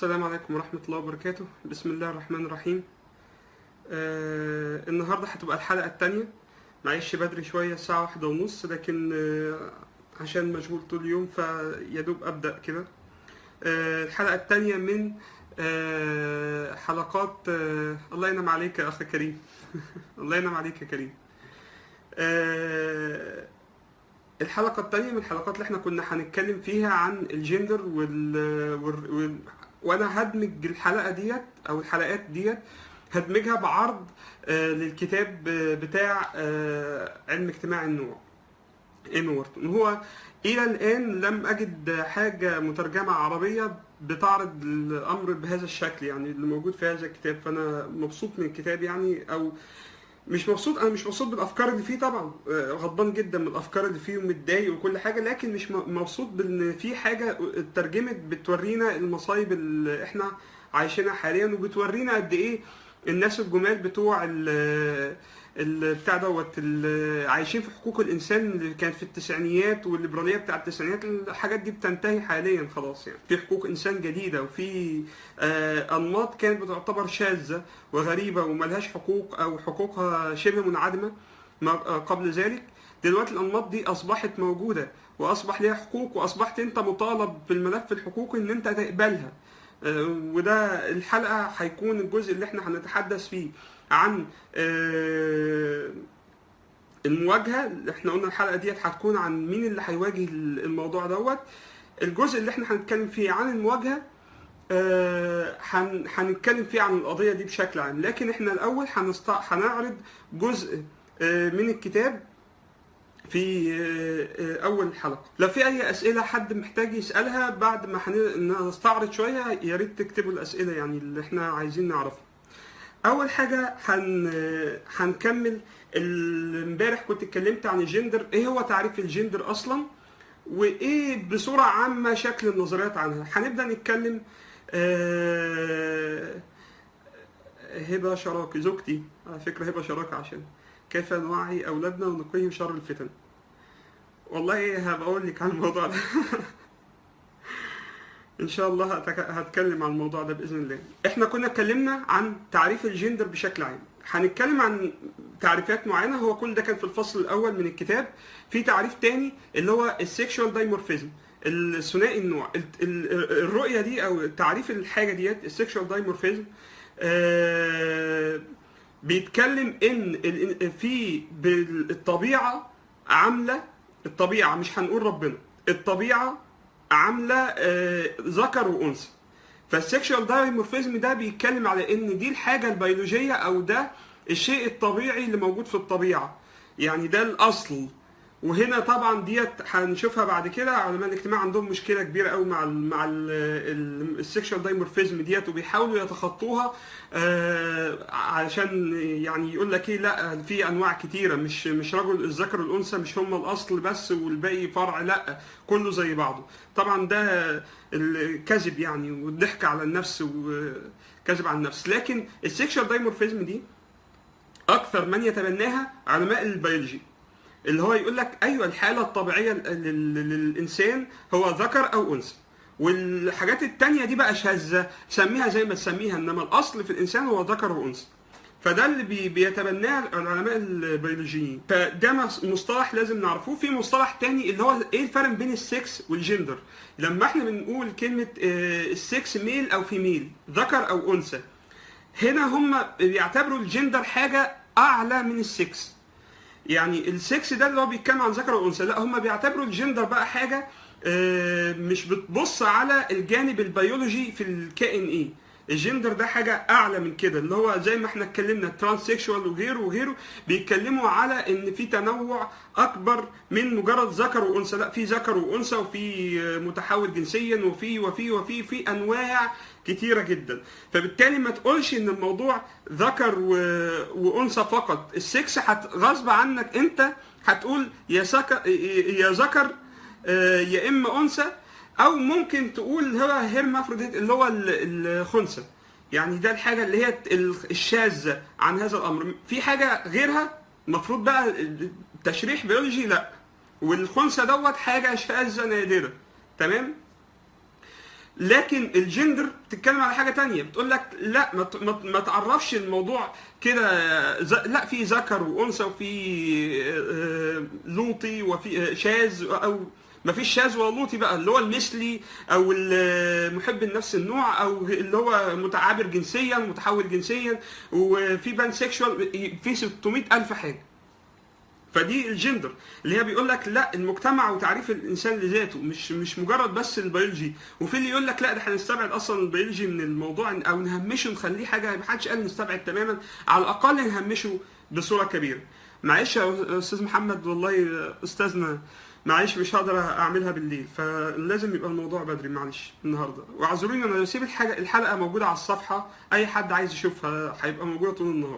السلام عليكم ورحمة الله وبركاته بسم الله الرحمن الرحيم آه النهاردة هتبقى الحلقة التانية معلش بدري شوية الساعة واحدة ونص لكن آه عشان مشغول طول اليوم فيدوب أبدأ كده آه الحلقة التانية من آه حلقات آه الله ينعم عليك يا أخ كريم الله ينعم عليك يا كريم آه الحلقة التانية من الحلقات اللي احنا كنا هنتكلم فيها عن الجندر وال... وال... وال... وانا هدمج الحلقة ديت او الحلقات ديت هدمجها بعرض آه للكتاب آه، بتاع آه علم اجتماع النوع ايمي وورتون هو الى الان لم اجد حاجة مترجمة عربية بتعرض الامر بهذا الشكل يعني اللي موجود في هذا الكتاب فانا مبسوط من الكتاب يعني او مش مبسوط انا مش مبسوط بالافكار اللي فيه طبعا آه، غضبان جدا من الافكار اللي فيه ومتضايق وكل حاجه لكن مش م- مبسوط بان في حاجه اترجمت بتورينا المصايب اللي احنا عايشينها حاليا وبتورينا قد ايه الناس الجمال بتوع ال ال- بتاع دوت ال- عايشين في حقوق الانسان اللي كانت في التسعينيات والليبراليه بتاع التسعينيات الحاجات دي بتنتهي حاليا خلاص يعني في حقوق انسان جديده وفي آه، انماط كانت بتعتبر شاذه وغريبه وملهاش حقوق او حقوقها شبه منعدمه ما- آه، قبل ذلك دلوقتي الانماط دي اصبحت موجوده واصبح ليها حقوق واصبحت انت مطالب بالملف الحقوقي ان انت تقبلها آه، وده الحلقه هيكون الجزء اللي احنا هنتحدث فيه عن آه، المواجهه اللي احنا قلنا الحلقه ديت هتكون عن مين اللي هيواجه الموضوع دوت الجزء اللي احنا هنتكلم فيه عن المواجهه آه، هن- هنتكلم فيه عن القضيه دي بشكل عام لكن احنا الاول هنست... هنعرض جزء آه، من الكتاب في آه، آه، اول حلقه لو في اي اسئله حد محتاج يسالها بعد ما هن- نستعرض شويه يا ريت تكتبوا الاسئله يعني اللي احنا عايزين نعرفها اول حاجه هن هنكمل ال- امبارح كنت اتكلمت عن الجندر ايه هو تعريف الجندر اصلا وايه بصوره عامه شكل النظريات عنها هنبدا نتكلم آه، هبه شراكي زوجتي على فكره هبه شراكه عشان كيف نوعي اولادنا ونقيهم شر الفتن والله هبقى اقول لك عن الموضوع ده ان شاء الله هتك- هتكلم عن الموضوع ده باذن الله احنا كنا اتكلمنا عن تعريف الجندر بشكل عام هنتكلم عن تعريفات معينه هو كل ده كان في الفصل الاول من الكتاب في تعريف تاني اللي هو السيكشوال دايمورفيزم الثنائي النوع ال- ال- الرؤيه دي او تعريف الحاجه ديت السيكشوال دايمورفيزم آه بيتكلم ان ال- في بالطبيعه عامله الطبيعه مش هنقول ربنا الطبيعه عامله آه، ذكر وانثى فالسكشوال دايمورفيزم ده بيتكلم على ان دي الحاجه البيولوجيه او ده الشيء الطبيعي اللي موجود في الطبيعه يعني ده الاصل وهنا طبعا ديت هنشوفها بعد كده علماء الاجتماع عندهم مشكله كبيره قوي مع ال مع السكشوال دايمورفيزم ديت وبيحاولوا يتخطوها آه علشان يعني يقول لك ايه لا في انواع كتيره مش مش رجل الذكر والانثى مش هم الاصل بس والباقي فرع لا كله زي بعضه طبعا ده الكذب يعني والضحك على النفس وكذب على النفس لكن السكشوال دايمورفيزم دي اكثر من يتبناها علماء البيولوجي اللي هو يقول لك ايوه الحاله الطبيعيه لل- لل- للانسان هو ذكر او انثى والحاجات التانية دي بقى شاذة سميها زي ما تسميها انما الاصل في الانسان هو ذكر وانثى فده اللي بي بيتبناه العلماء البيولوجيين فده مص- مصطلح لازم نعرفوه في مصطلح تاني اللي هو ايه الفرق بين السكس والجندر لما احنا بنقول كلمه آه، السكس ميل او فيميل ذكر او انثى هنا هم بيعتبروا الجندر حاجه اعلى من السكس يعني السكس ده اللي هو بيتكلم عن ذكر وانثى لا هم بيعتبروا الجندر بقى حاجه آه، مش بتبص على الجانب البيولوجي في الكائن ايه الجندر ده حاجة أعلى من كده اللي هو زي ما احنا اتكلمنا ترانسكشوال وغيره وغيره بيتكلموا على إن في تنوع أكبر من مجرد ذكر وأنثى لا في ذكر وأنثى وفي آه، متحول جنسيا وفي وفي وفي في أنواع كتيرة جدا فبالتالي ما تقولش إن الموضوع ذكر و... وأنثى فقط السكس هت... غصب عنك أنت هتقول يا ذكر يا ذكر آه، يا اما انثى او ممكن تقول هو هيرمافروديت اللي هو ال- الخنثى يعني ده الحاجه اللي هي ال- الشاذه عن هذا الامر في حاجه غيرها المفروض بقى تشريح بيولوجي لا والخنثى دوت حاجه شاذه نادره تمام لكن الجندر بتتكلم على حاجه تانية بتقول لك لا ما ت- ما ت- ما تعرفش الموضوع كده ز- لا في ذكر وانثى وفي آه، لوطي وفي آه، شاذ او ما فيش شاذ ولا لوطي بقى اللي هو المثلي او ال- محب النفس النوع او اللي هو متعابر جنسيا متحول جنسيا وفي بان سيكشوال في 600 الف حاجه فدي الجندر اللي هي بيقول لك لا المجتمع وتعريف الانسان لذاته مش مش مجرد بس البيولوجي وفي اللي يقول لك لا ده هنستبعد اصلا البيولوجي من الموضوع او نهمشه نخليه حاجه ما حدش قال نستبعد تماما على الاقل نهمشه بصوره كبيره معلش يا استاذ محمد والله استاذنا معلش مش هقدر اعملها بالليل فلازم يبقى الموضوع بدري معلش النهارده واعذروني انا بسيب الحاجه الحلقه موجوده على الصفحه اي حد عايز يشوفها هيبقى موجوده طول النهار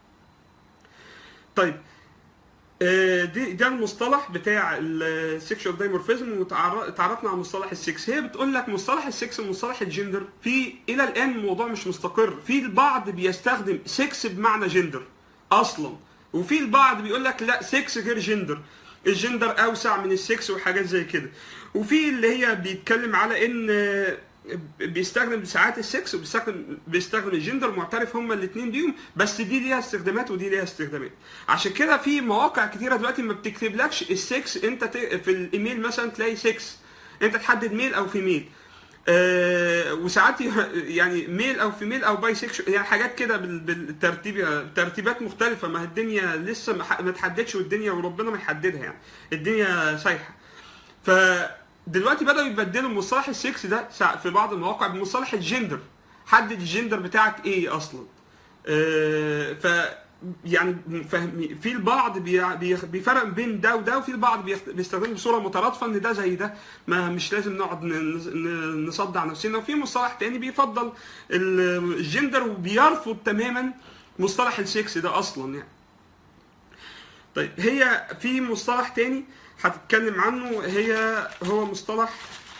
طيب آه، دي ده المصطلح بتاع السكشوال دايمورفيزم وتعرفنا على مصطلح السكس هي بتقول لك مصطلح السكس ومصطلح الجندر في الى الان الموضوع مش مستقر في البعض بيستخدم سكس بمعنى جندر اصلا وفي البعض بيقول لك لا سكس غير جندر الجندر اوسع من السكس وحاجات زي كده وفي اللي هي بيتكلم على ان آه، بيستخدم ساعات السكس وبيستخدم بيستخدم الجندر معترف هما الاثنين بيهم بس دي ليها استخدامات ودي ليها استخدامات عشان كده في مواقع كتيره دلوقتي ما بتكتبلكش السكس انت ت... في الايميل مثلا تلاقي سكس انت تحدد ميل او فيميل آه وساعات ي- يعني ميل او فيميل او باي سيكشوال يعني حاجات كده بال- بالترتيب ترتيبات مختلفه ما هي الدنيا لسه ما ح- ما اتحددش والدنيا وربنا ما يحددها يعني الدنيا سايحه فدلوقتي بدأوا يبدلوا مصطلح السكس ده سا- في بعض المواقع بمصطلح الجندر حدد الجندر بتاعك ايه اصلا آه، ف يعني فهم في البعض بي- بي- بيفرق بين ده وده وفي البعض بيخ- بيستخدمه بصوره مترادفه ان ده زي ده ما مش لازم نقعد ن- ن- نصدع نفسنا وفي مصطلح تاني بيفضل ال- الجندر وبيرفض تماما مصطلح السكس ده اصلا يعني طيب هي في مصطلح تاني هتتكلم عنه هي هو مصطلح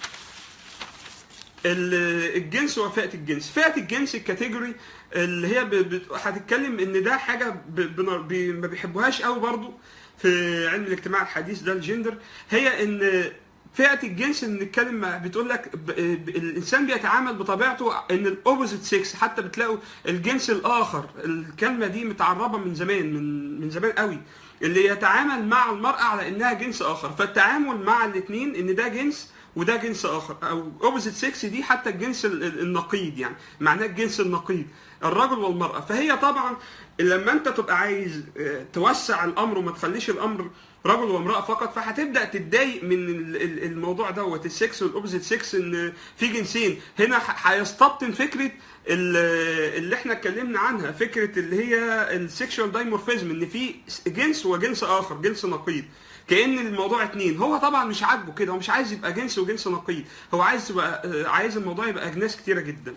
ال- الجنس وفئة الجنس فئة الجنس الكاتيجوري اللي هي ب- ب- هتتكلم ان ده حاجة ب- بن- بي- ما بيحبوهاش قوي برضو في علم الاجتماع الحديث ده الجندر هي ان فئة الجنس اللي بنتكلم مع- بتقول لك ب- ب- الانسان بيتعامل بطبيعته ان الاوبوزيت سيكس حتى بتلاقوا الجنس الاخر الكلمة دي متعربة من زمان من من زمان قوي اللي يتعامل مع المرأة على انها جنس اخر فالتعامل مع الاثنين ان ده جنس وده جنس اخر او اوبوزيت سكس دي حتى الجنس ال- ال- النقيض يعني معناه الجنس النقيض الرجل والمراه فهي طبعا لما انت تبقى عايز آه، توسع الامر وما تخليش الامر رجل وامراه فقط فهتبدا تتضايق من ال- ال- الموضوع دوت السكس والاوبوزيت سكس ان في جنسين هنا ح- هيستبطن فكره ال- اللي احنا اتكلمنا عنها فكره اللي هي السكشوال دايمورفيزم ان في جنس وجنس اخر جنس نقيض كان الموضوع اتنين هو طبعا مش عاجبه كده هو مش عايز يبقى جنس وجنس نقيض هو عايز يبقى آه، عايز الموضوع يبقى اجناس كتيره جدا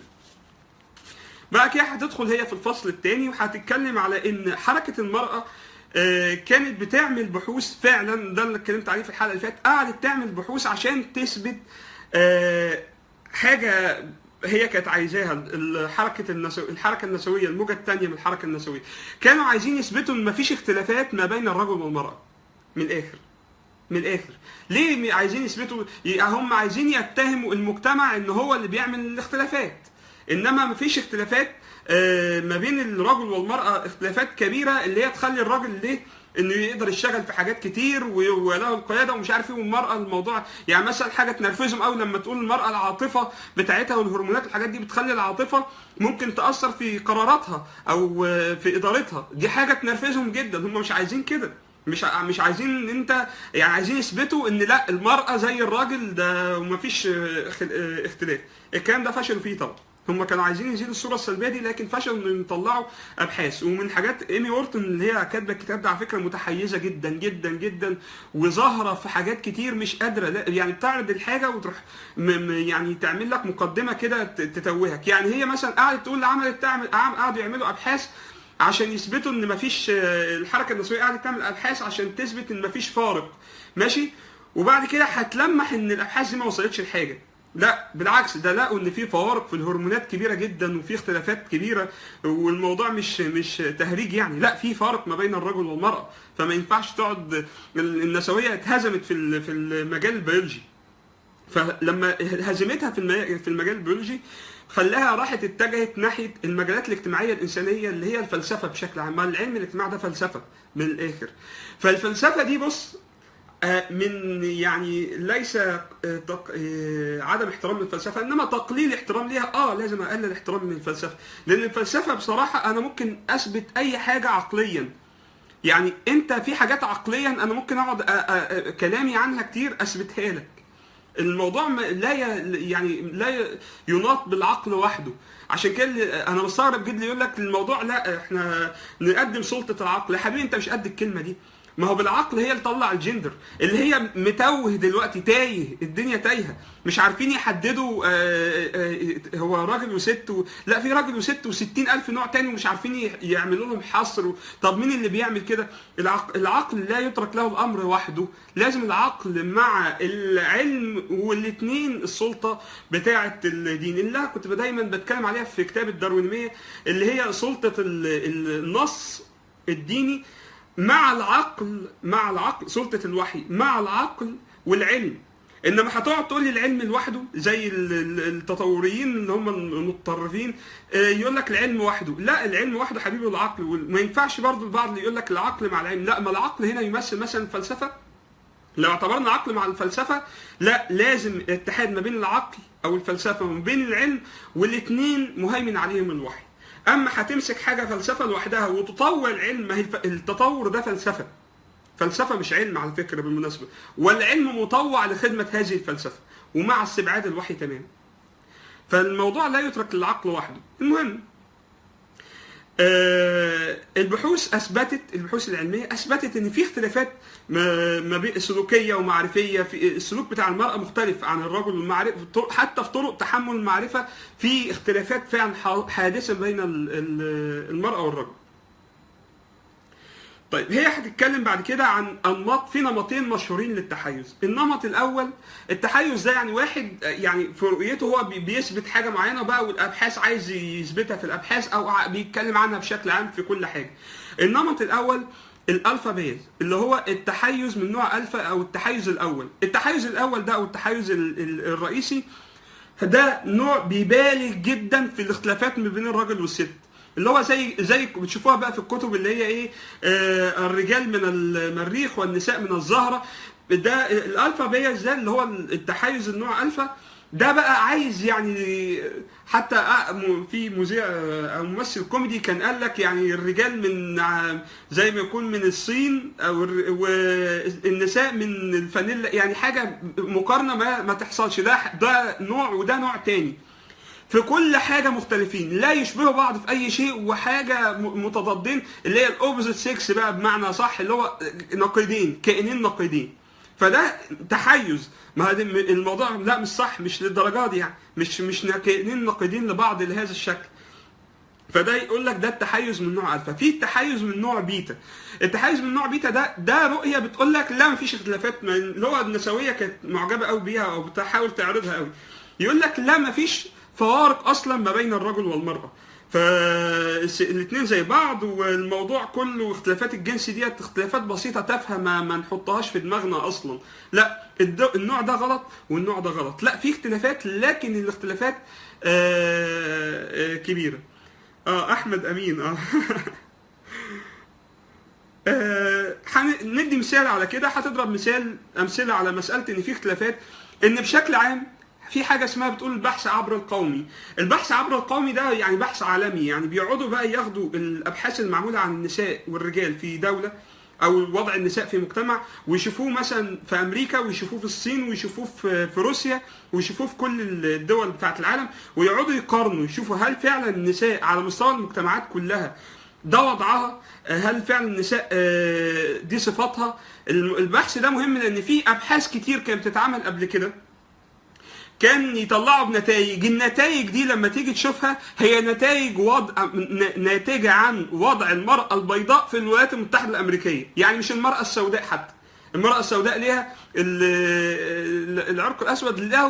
بقى كده هتدخل هي في الفصل الثاني وهتتكلم على ان حركه المراه آه، كانت بتعمل بحوث فعلا ده اللي اتكلمت عليه في الحلقه اللي فاتت قعدت تعمل بحوث عشان تثبت آه، حاجه هي كانت عايزاها الحركه النسو... الحركه النسويه الموجه الثانيه من الحركه النسويه كانوا عايزين يثبتوا ان مفيش اختلافات ما بين الرجل والمراه من الاخر من الاخر ليه م- عايزين يثبتوا ي- هم عايزين يتهموا المجتمع ان هو اللي بيعمل الاختلافات انما مفيش اختلافات آه، ما بين الرجل والمراه اختلافات كبيره اللي هي تخلي الراجل ليه انه يقدر يشتغل في حاجات كتير و- وله القياده ومش عارف ايه والمراه الموضوع يعني مثلا حاجه تنرفزهم قوي لما تقول المراه العاطفه بتاعتها والهرمونات والحاجات دي بتخلي العاطفه ممكن تاثر في قراراتها او آه، في ادارتها دي حاجه تنرفزهم جدا هم مش عايزين كده مش ع- مش عايزين ان انت يعني عايزين يثبتوا ان لا المراه زي الراجل ده ومفيش آه، اخت- آه، اختلاف الكلام ده فشلوا فيه طبعا هم كانوا عايزين يزيدوا الصوره السلبيه دي لكن فشلوا انهم يطلعوا ابحاث ومن حاجات ايمي وورتون اللي هي كاتبه الكتاب ده على فكره متحيزه جدا جدا جدا وظاهره في حاجات كتير مش قادره لا يعني بتعرض الحاجه وتروح م م يعني تعمل لك مقدمه كده ت- تتوهك يعني هي مثلا قعدت تقول عملت تعمل عم- قعدوا يعملوا ابحاث عشان يثبتوا ان مفيش آه، الحركه النسويه قعدت تعمل ابحاث عشان تثبت ان مفيش فارق ماشي وبعد كده هتلمح ان الابحاث دي ما وصلتش لحاجه لا بالعكس ده لقوا ان في فوارق في الهرمونات كبيره جدا وفي اختلافات كبيره والموضوع مش مش تهريج يعني لا في فارق ما بين الرجل والمراه فما ينفعش تقعد ال- النسويه اتهزمت في ال- في المجال البيولوجي فلما هزمتها في الم- في المجال البيولوجي خلاها راحت اتجهت ناحيه المجالات الاجتماعيه الانسانيه اللي هي الفلسفه بشكل عام ما العلم الاجتماعي ده فلسفه من الاخر فالفلسفه دي بص آه، من يعني ليس آه، تق- آه، عدم احترام للفلسفه انما تقليل احترام ليها اه لازم اقلل احترام من الفلسفه لان الفلسفه بصراحه انا ممكن اثبت اي حاجه عقليا يعني انت في حاجات عقليا انا ممكن اقعد أ- أ- أ- كلامي عنها كتير اثبتها لك الموضوع ما- لا ي- يعني لا ي- يناط بالعقل وحده عشان كده اللي- انا مستغرب جدا يقول لك الموضوع لا احنا نقدم سلطه العقل يا حبيبي انت مش قد الكلمه دي ما هو بالعقل هي اللي تطلع الجندر اللي هي متوه دلوقتي تايه الدنيا تايهه مش عارفين يحددوا آه، آه، هو راجل وست و... لا في راجل وست وستين ألف نوع تاني ومش عارفين ي- يعملوا لهم حصر و... طب مين اللي بيعمل كده العقل, العقل لا يترك له الأمر وحده لازم العقل مع العلم والاثنين السلطة بتاعة الدين اللي أنا كنت دايما بتكلم عليها في كتاب الداروينية اللي هي سلطة ال- ال- النص الديني مع العقل مع العقل سلطة الوحي مع العقل والعلم انما هتقعد تقول لي العلم لوحده زي ال- ال- التطوريين اللي هم المتطرفين آه، يقول لك العلم وحده لا العلم وحده حبيبي العقل وما ينفعش برضه البعض اللي يقول لك العقل مع العلم لا ما العقل هنا يمثل مثلا الفلسفه لو اعتبرنا العقل مع الفلسفه لا لازم اتحاد ما بين العقل او الفلسفه وما بين العلم والاثنين مهيمن عليهم الوحي اما هتمسك حاجه فلسفه لوحدها وتطور العلم ما هي الف- التطور ده فلسفه فلسفه مش علم على فكره بالمناسبه والعلم مطوع لخدمه هذه الفلسفه ومع استبعاد الوحي تماما فالموضوع لا يترك للعقل وحده المهم آه، البحوث اثبتت البحوث العلميه اثبتت ان في اختلافات ما ما بين سلوكيه ومعرفيه في السلوك بتاع المراه مختلف عن الرجل والمعرفه حتى في طرق تحمل المعرفه في اختلافات فعلا ح- حادثه بين ال- ال- المراه والرجل طيب هي هتتكلم بعد كده عن انماط في نمطين مشهورين للتحيز النمط الاول التحيز ده يعني واحد يعني في رؤيته هو بي- بيثبت حاجه معينه بقى والابحاث عايز يثبتها في الابحاث او ع- بيتكلم عنها بشكل عام في كل حاجه النمط الاول الالفا بيز اللي هو التحيز من نوع الفا او التحيز الاول التحيز الاول ده او التحيز ال- ال- الرئيسي ده نوع بيبالغ جدا في الاختلافات ما بين الراجل والست اللي هو زي زي بتشوفوها بقى في الكتب اللي هي ايه آه الرجال من المريخ والنساء من الزهره ده الالفا بيز ده اللي هو التحيز النوع الفا ده بقى عايز يعني حتى أ- م- في مذيع آه، او ممثل كوميدي كان قال لك يعني الرجال من ع- زي ما يكون من الصين او الر- والنساء من الفانيلا يعني حاجه مقارنه ما ما تحصلش ده ده نوع وده نوع تاني في كل حاجه مختلفين لا يشبهوا بعض في اي شيء وحاجه م- متضادين اللي هي الاوبوزيت سيكس بقى بمعنى صح اللي هو نقيضين كائنين نقيضين فده تحيز ما هذا الموضوع لا مش صح مش للدرجه دي يعني مش مش كائنين نقيضين لبعض لهذا الشكل فده يقول لك ده التحيز من نوع الفا في التحيز من نوع بيتا التحيز من نوع بيتا ده ده رؤيه بتقول لك لا مفيش اختلافات ما- اللي هو النسويه كانت معجبه قوي بيها او بتحاول تعرضها قوي يقول لك لا مفيش فوارق اصلا ما بين الرجل والمراه فالاثنين زي بعض والموضوع كله اختلافات الجنس ديت اختلافات بسيطه تافهه ما, ما نحطهاش في دماغنا اصلا لا الد- النوع ده غلط والنوع ده غلط لا في اختلافات لكن الاختلافات آه، آه، كبيره اه احمد امين اه آه، هن- ندي مثال على كده هتضرب مثال امثله على مساله ان في اختلافات ان بشكل عام في حاجه اسمها بتقول البحث عبر القومي البحث عبر القومي ده يعني بحث عالمي يعني بيقعدوا بقى ياخدوا الابحاث المعموله عن النساء والرجال في دوله او وضع النساء في مجتمع ويشوفوه مثلا في امريكا ويشوفوه في الصين ويشوفوه في في روسيا ويشوفوه في كل الدول بتاعه العالم ويقعدوا يقارنوا يشوفوا هل فعلا النساء على مستوى المجتمعات كلها ده وضعها هل فعلا النساء آه، دي صفاتها البحث ده مهم لان في ابحاث كتير كانت بتتعمل قبل كده كان يطلعوا بنتائج النتائج دي لما تيجي تشوفها هي نتائج وضع ن- ناتجة عن وضع المرأة البيضاء في الولايات المتحدة الأمريكية يعني مش المرأة السوداء حتى المرأة السوداء ليها ال- ال- العرق الأسود له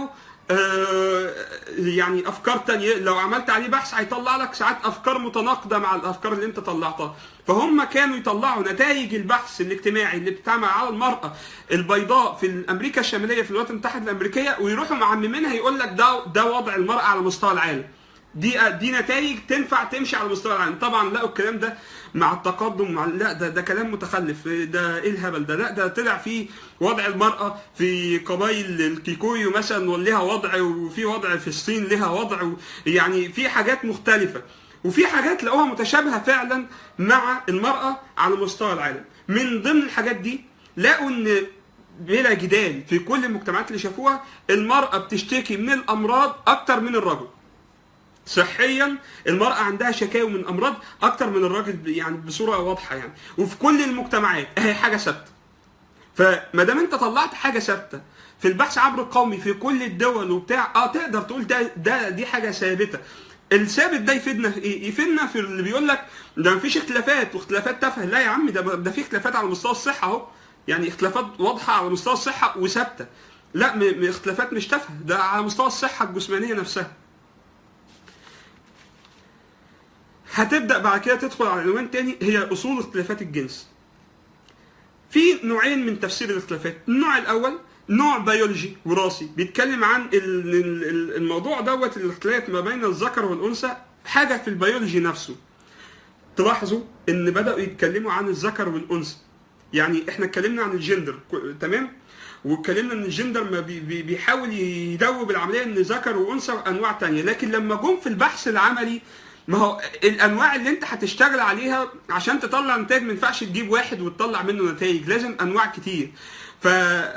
آه، يعني افكار تانية لو عملت عليه بحث هيطلع لك ساعات افكار متناقضه مع الافكار اللي انت طلعتها فهم كانوا يطلعوا نتائج البحث الاجتماعي اللي بتعمل على المراه البيضاء في امريكا الشماليه في الولايات المتحده الامريكيه ويروحوا معممينها يقول لك ده ده وضع المراه على مستوى العالم دي دي نتائج تنفع تمشي على مستوى العالم طبعا لقوا الكلام ده مع التقدم مع لا ده ده كلام متخلف ده ايه الهبل ده لا ده طلع في وضع المراه في قبائل الكيكويو مثلا ولها وضع وفي وضع في الصين لها وضع يعني في حاجات مختلفه وفي حاجات لقوها متشابهه فعلا مع المراه على مستوى العالم من ضمن الحاجات دي لقوا ان بلا جدال في كل المجتمعات اللي شافوها المراه بتشتكي من الامراض اكتر من الرجل صحيا المرأة عندها شكاوى من أمراض أكتر من الراجل يعني بصورة واضحة يعني وفي كل المجتمعات أهي حاجة ثابتة فما دام أنت طلعت حاجة ثابتة في البحث عبر القومي في كل الدول وبتاع اه تقدر تقول ده ده دي حاجة ثابتة الثابت ده يفيدنا في ايه؟ يفيدنا في اللي بيقول لك ده مفيش اختلافات واختلافات تافهه، لا يا عم ده ده في اختلافات على مستوى الصحه اهو، يعني اختلافات واضحه على مستوى الصحه وثابته. لا م- م- اختلافات مش تافهه، ده على مستوى الصحه الجسمانيه نفسها. هتبدا بعد كده تدخل على عنوان تاني هي اصول اختلافات الجنس. في نوعين من تفسير الاختلافات، النوع الاول نوع بيولوجي وراثي بيتكلم عن ال- ال- ال- الموضوع دوت الاختلاف ما بين الذكر والانثى حاجه في البيولوجي نفسه. تلاحظوا ان بداوا يتكلموا عن الذكر والانثى. يعني احنا اتكلمنا عن الجندر ك- تمام؟ واتكلمنا ان الجندر ما بي بي بيحاول يدوب العمليه ان ذكر وانثى وانواع تانية لكن لما جم في البحث العملي ما هو الانواع اللي انت هتشتغل عليها عشان تطلع نتائج ما ينفعش تجيب واحد وتطلع منه نتائج لازم انواع كتير ف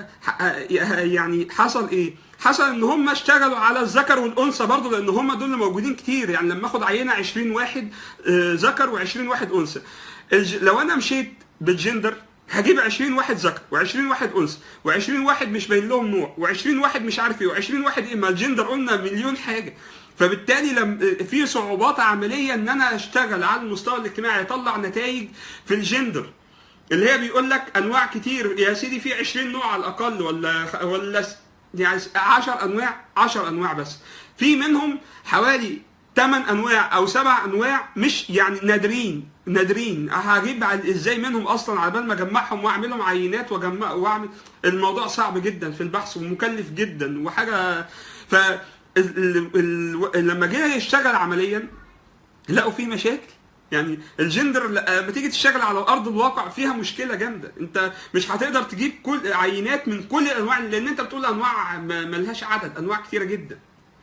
يعني حصل ايه حصل ان هم اشتغلوا على الذكر والانثى برضه لان هم دول اللي موجودين كتير يعني لما اخد عينه 20 واحد آه، ذكر و20 واحد انثى الج- لو انا مشيت بالجندر هجيب 20 واحد ذكر و20 واحد انثى و20 واحد مش باين لهم نوع و20 واحد مش عارف ايه و20 واحد ايه ما الجندر قلنا مليون حاجه فبالتالي لم في صعوبات عمليه ان انا اشتغل على المستوى الاجتماعي اطلع نتائج في الجندر اللي هي بيقول لك انواع كتير يا سيدي في 20 نوع على الاقل ولا ولا س- يعني 10 انواع 10 انواع بس في منهم حوالي 8 انواع او 7 انواع مش يعني نادرين نادرين هجيب على- ازاي منهم اصلا على بال ما اجمعهم واعملهم عينات واجمع واعمل الموضوع صعب جدا في البحث ومكلف جدا وحاجه ف ال- ال- ال- لما جه يشتغل عمليا لقوا فيه مشاكل يعني الجندر لما تيجي تشتغل على ارض الواقع فيها مشكله جامده انت مش هتقدر تجيب كل عينات من كل الانواع لان انت بتقول انواع ما- ملهاش عدد انواع كتيره جدا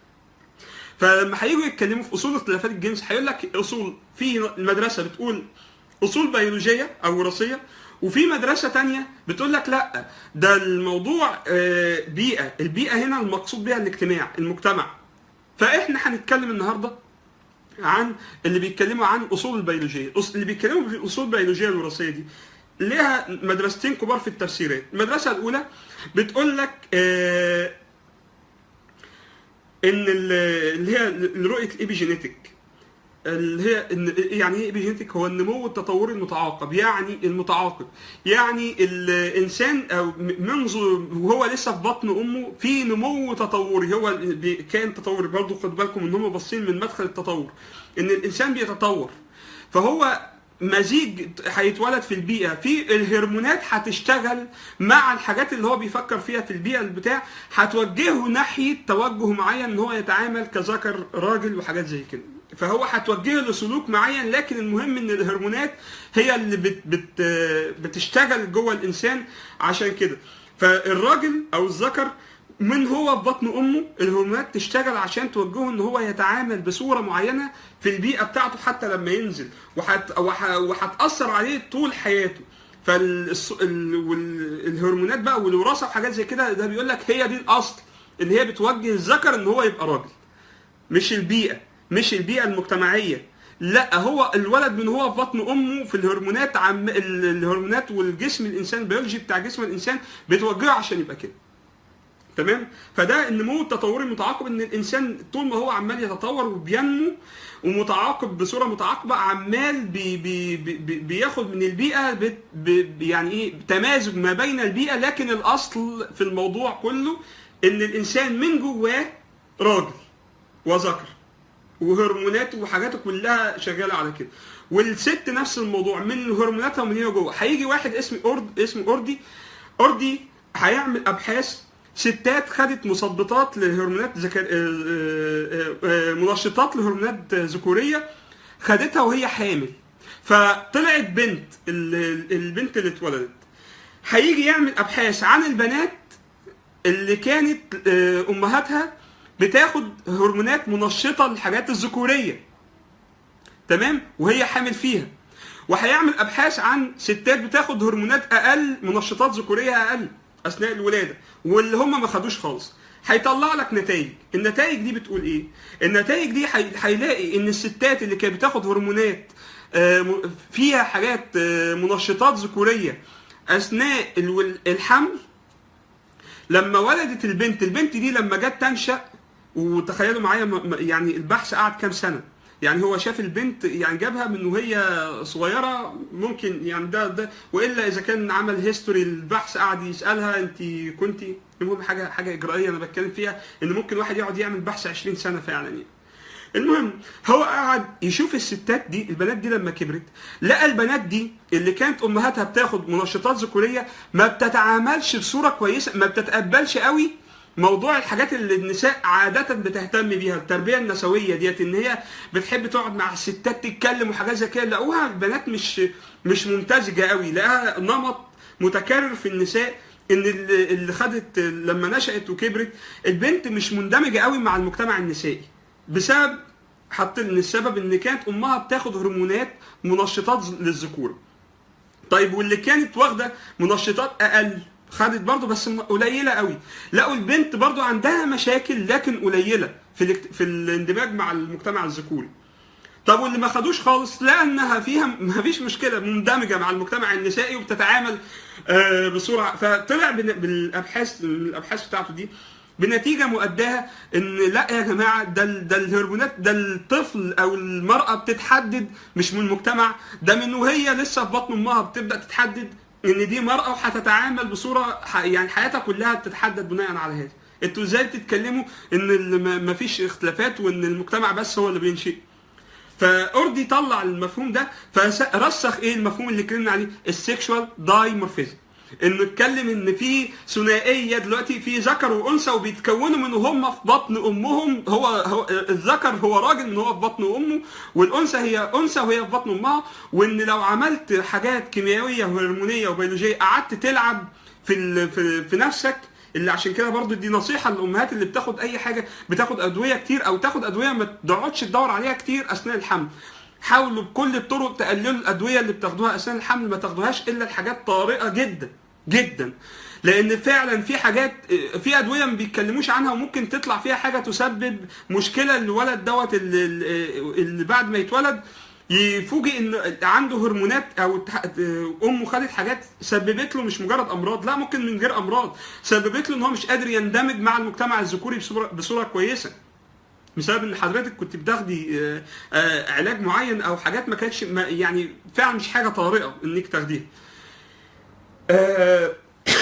فلما هيجوا يتكلموا في اصول اختلافات الجنس هيقول لك اصول في المدرسه بتقول اصول بيولوجيه او وراثيه وفي مدرسه تانية بتقول لك لا ده الموضوع آه، بيئه البيئه هنا المقصود بها الاجتماع المجتمع فاحنا هنتكلم النهارده عن اللي بيتكلموا عن اصول البيولوجيه أص- اللي بيتكلموا في الاصول البيولوجيه الوراثيه دي ليها مدرستين كبار في التفسيرات المدرسه الاولى بتقول لك آه ان ال- اللي هي رؤيه الابيجينيتك اللي هي إن يعني ايه ايبيجينيتك هو النمو التطوري المتعاقب يعني المتعاقب يعني الانسان او م- منذ وهو لسه في بطن امه في نمو تطوري هو بي- كائن تطوري برضه خد بالكم ان هم باصين من مدخل التطور ان الانسان بيتطور فهو مزيج هيتولد في البيئه في الهرمونات هتشتغل مع الحاجات اللي هو بيفكر فيها في البيئه البتاع هتوجهه ناحيه توجه معين ان هو يتعامل كذكر راجل وحاجات زي كده فهو هتوجهه لسلوك معين لكن المهم ان الهرمونات هي اللي بت بت بتشتغل جوه الانسان عشان كده فالراجل او الذكر من هو في بطن امه الهرمونات تشتغل عشان توجهه ان هو يتعامل بصوره معينه في البيئه بتاعته حتى لما ينزل وحت وح- وهتاثر عليه طول حياته فالهرمونات بقى والوراثه وحاجات زي كده ده بيقول لك هي دي الاصل اللي هي بتوجه الذكر ان هو يبقى راجل مش البيئه مش البيئه المجتمعيه لا هو الولد من هو في بطن امه في الهرمونات عم ال- الهرمونات والجسم الانسان البيولوجي بتاع جسم الانسان بتوجهه عشان يبقى كده تمام فده النمو التطوري المتعاقب ان الانسان طول ما هو عمال يتطور وبينمو ومتعاقب بصوره متعاقبه عمال بي بي بي بي- بياخد من البيئه بت بي يعني ايه تمازج ما بين البيئه لكن الاصل في الموضوع كله ان الانسان من جواه راجل وذكر وهرموناته وحاجاته كلها شغاله على كده والست نفس الموضوع من هرموناتها ومن هي جوه هيجي واحد اسمه أورد اسمه اوردي اوردي هيعمل ابحاث ستات خدت مثبطات لهرمونات ذكر آه، آه، آه، منشطات لهرمونات ذكوريه خدتها وهي حامل فطلعت بنت ال- ال- البنت اللي اتولدت هيجي يعمل ابحاث عن البنات اللي كانت آه، امهاتها بتاخد هرمونات منشطه للحاجات الذكوريه تمام وهي حامل فيها وهيعمل ابحاث عن ستات بتاخد هرمونات اقل منشطات ذكوريه اقل اثناء الولاده واللي هم ما خدوش خالص هيطلع لك نتائج النتائج دي بتقول ايه النتائج دي هي- هيلاقي ان الستات اللي كانت بتاخد هرمونات آه، م- فيها حاجات آه، منشطات ذكوريه اثناء الول- الحمل لما ولدت البنت البنت دي لما جت تنشا وتخيلوا معايا م- م- يعني البحث قعد كام سنه يعني هو شاف البنت يعني جابها من وهي صغيره ممكن يعني ده ده والا اذا كان عمل هيستوري البحث قعد يسالها انت كنتي المهم حاجه حاجه اجرائيه انا بتكلم فيها ان ممكن واحد يقعد يعمل بحث 20 سنه فعلا يعني المهم هو قعد يشوف الستات دي البنات دي لما كبرت لقى البنات دي اللي كانت امهاتها بتاخد منشطات ذكوريه ما بتتعاملش بصوره كويسه ما بتتقبلش قوي موضوع الحاجات اللي النساء عادة بتهتم بيها التربية النسوية ديت ان هي بتحب تقعد مع الستات تتكلم وحاجات زي كده لقوها البنات مش مش ممتزجة قوي لقاها نمط متكرر في النساء ان اللي اللي خدت لما نشأت وكبرت البنت مش مندمجة قوي مع المجتمع النسائي بسبب حط ان السبب ان كانت امها بتاخد هرمونات منشطات للذكوره طيب واللي كانت واخده منشطات اقل خدت برضه بس م- قليله قوي لقوا البنت برضه عندها مشاكل لكن قليله في الاكت- في الاندماج مع المجتمع الذكوري طب واللي ما خدوش خالص لقى انها فيها ما فيش مشكله مندمجه مع المجتمع النسائي وبتتعامل آه، بصوره فطلع بن- بالابحاث من الابحاث بتاعته دي بنتيجه مؤداها ان لا يا جماعه ده ال- ده الهرمونات ده الطفل او المراه بتتحدد مش من المجتمع ده من وهي لسه في بطن امها بتبدا تتحدد ان دي مراه وهتتعامل بصوره ح- يعني حياتها كلها بتتحدد بناء على هذا انتوا ازاي بتتكلموا ان ال- ما- ما فيش اختلافات وان المجتمع بس هو اللي بينشئ فاوردي طلع المفهوم ده فرسخ ايه المفهوم اللي اتكلمنا عليه السكشوال دايمورفيزم انه اتكلم ان في ثنائيه دلوقتي في ذكر وانثى وبيتكونوا من هم في بطن امهم هو, هو الذكر هو راجل من هو في بطن امه والانثى هي انثى وهي في بطن امها وان لو عملت حاجات كيميائيه وهرمونيه وبيولوجيه قعدت تلعب في ال- في, في نفسك اللي عشان كده برضو دي نصيحه للامهات اللي بتاخد اي حاجه بتاخد ادويه كتير او تاخد ادويه ما تقعدش تدور عليها كتير اثناء الحمل حاولوا بكل الطرق تقللوا الادويه اللي بتاخدوها اثناء الحمل ما تاخدوهاش الا الحاجات طارئه جدا جدا لان فعلا في حاجات في ادويه ما بيتكلموش عنها وممكن تطلع فيها حاجه تسبب مشكله للولد دوت اللي, اللي بعد ما يتولد يفوجئ ان عنده هرمونات او تح- امه خدت حاجات سببت له مش مجرد امراض لا ممكن من غير امراض سببت له ان هو مش قادر يندمج مع المجتمع الذكوري بصوره بصوره كويسه بسبب ان حضرتك كنت بتاخدي آه، آه، علاج معين او حاجات ما كانتش ما- يعني فعلا مش حاجه طارئه انك تاخديها آه،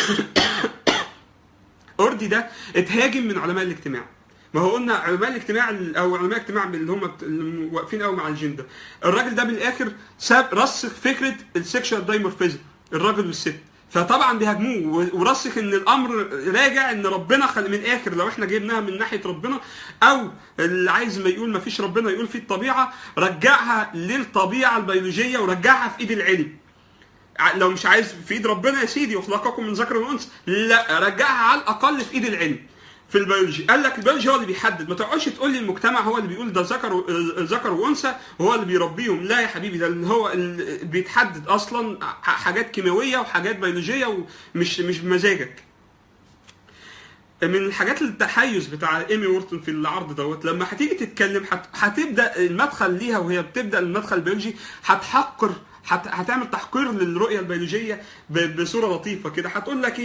اوردي ده اتهاجم من علماء الاجتماع ما هو قلنا علماء الاجتماع ال- او علماء الاجتماع اللي هم بت- اللي واقفين قوي مع الجندر الراجل ده بالاخر ساب رسخ فكره السكشوال دايمورفيزم الراجل والست فطبعا بيهاجموه و- ورسخ ان الامر راجع ان ربنا خل من الاخر لو احنا جبناها من ناحيه ربنا او اللي عايز ما يقول ما فيش ربنا يقول في الطبيعه رجعها للطبيعه البيولوجيه ورجعها في ايد العلم ع- لو مش عايز في ايد ربنا يا سيدي وخلقكم من ذكر وانثى لا رجعها على الاقل في ايد العلم في البيولوجي قال لك البيولوجي هو اللي بيحدد ما تقعدش تقول لي المجتمع هو اللي بيقول ده ذكر و- آه، ذكر وانثى وهو اللي بيربيهم لا يا حبيبي ده اللي هو اللي بيتحدد اصلا ح- حاجات كيميائيه وحاجات بيولوجيه ومش مش بمزاجك من الحاجات التحيز بتاع ايمي وورتون في العرض دوت لما هتيجي تتكلم هت- هتبدا المدخل ليها وهي بتبدا المدخل البيولوجي هتحقر هت- هتعمل تحقير للرؤيه البيولوجيه ب- بصوره لطيفه كده هتقول لك ايه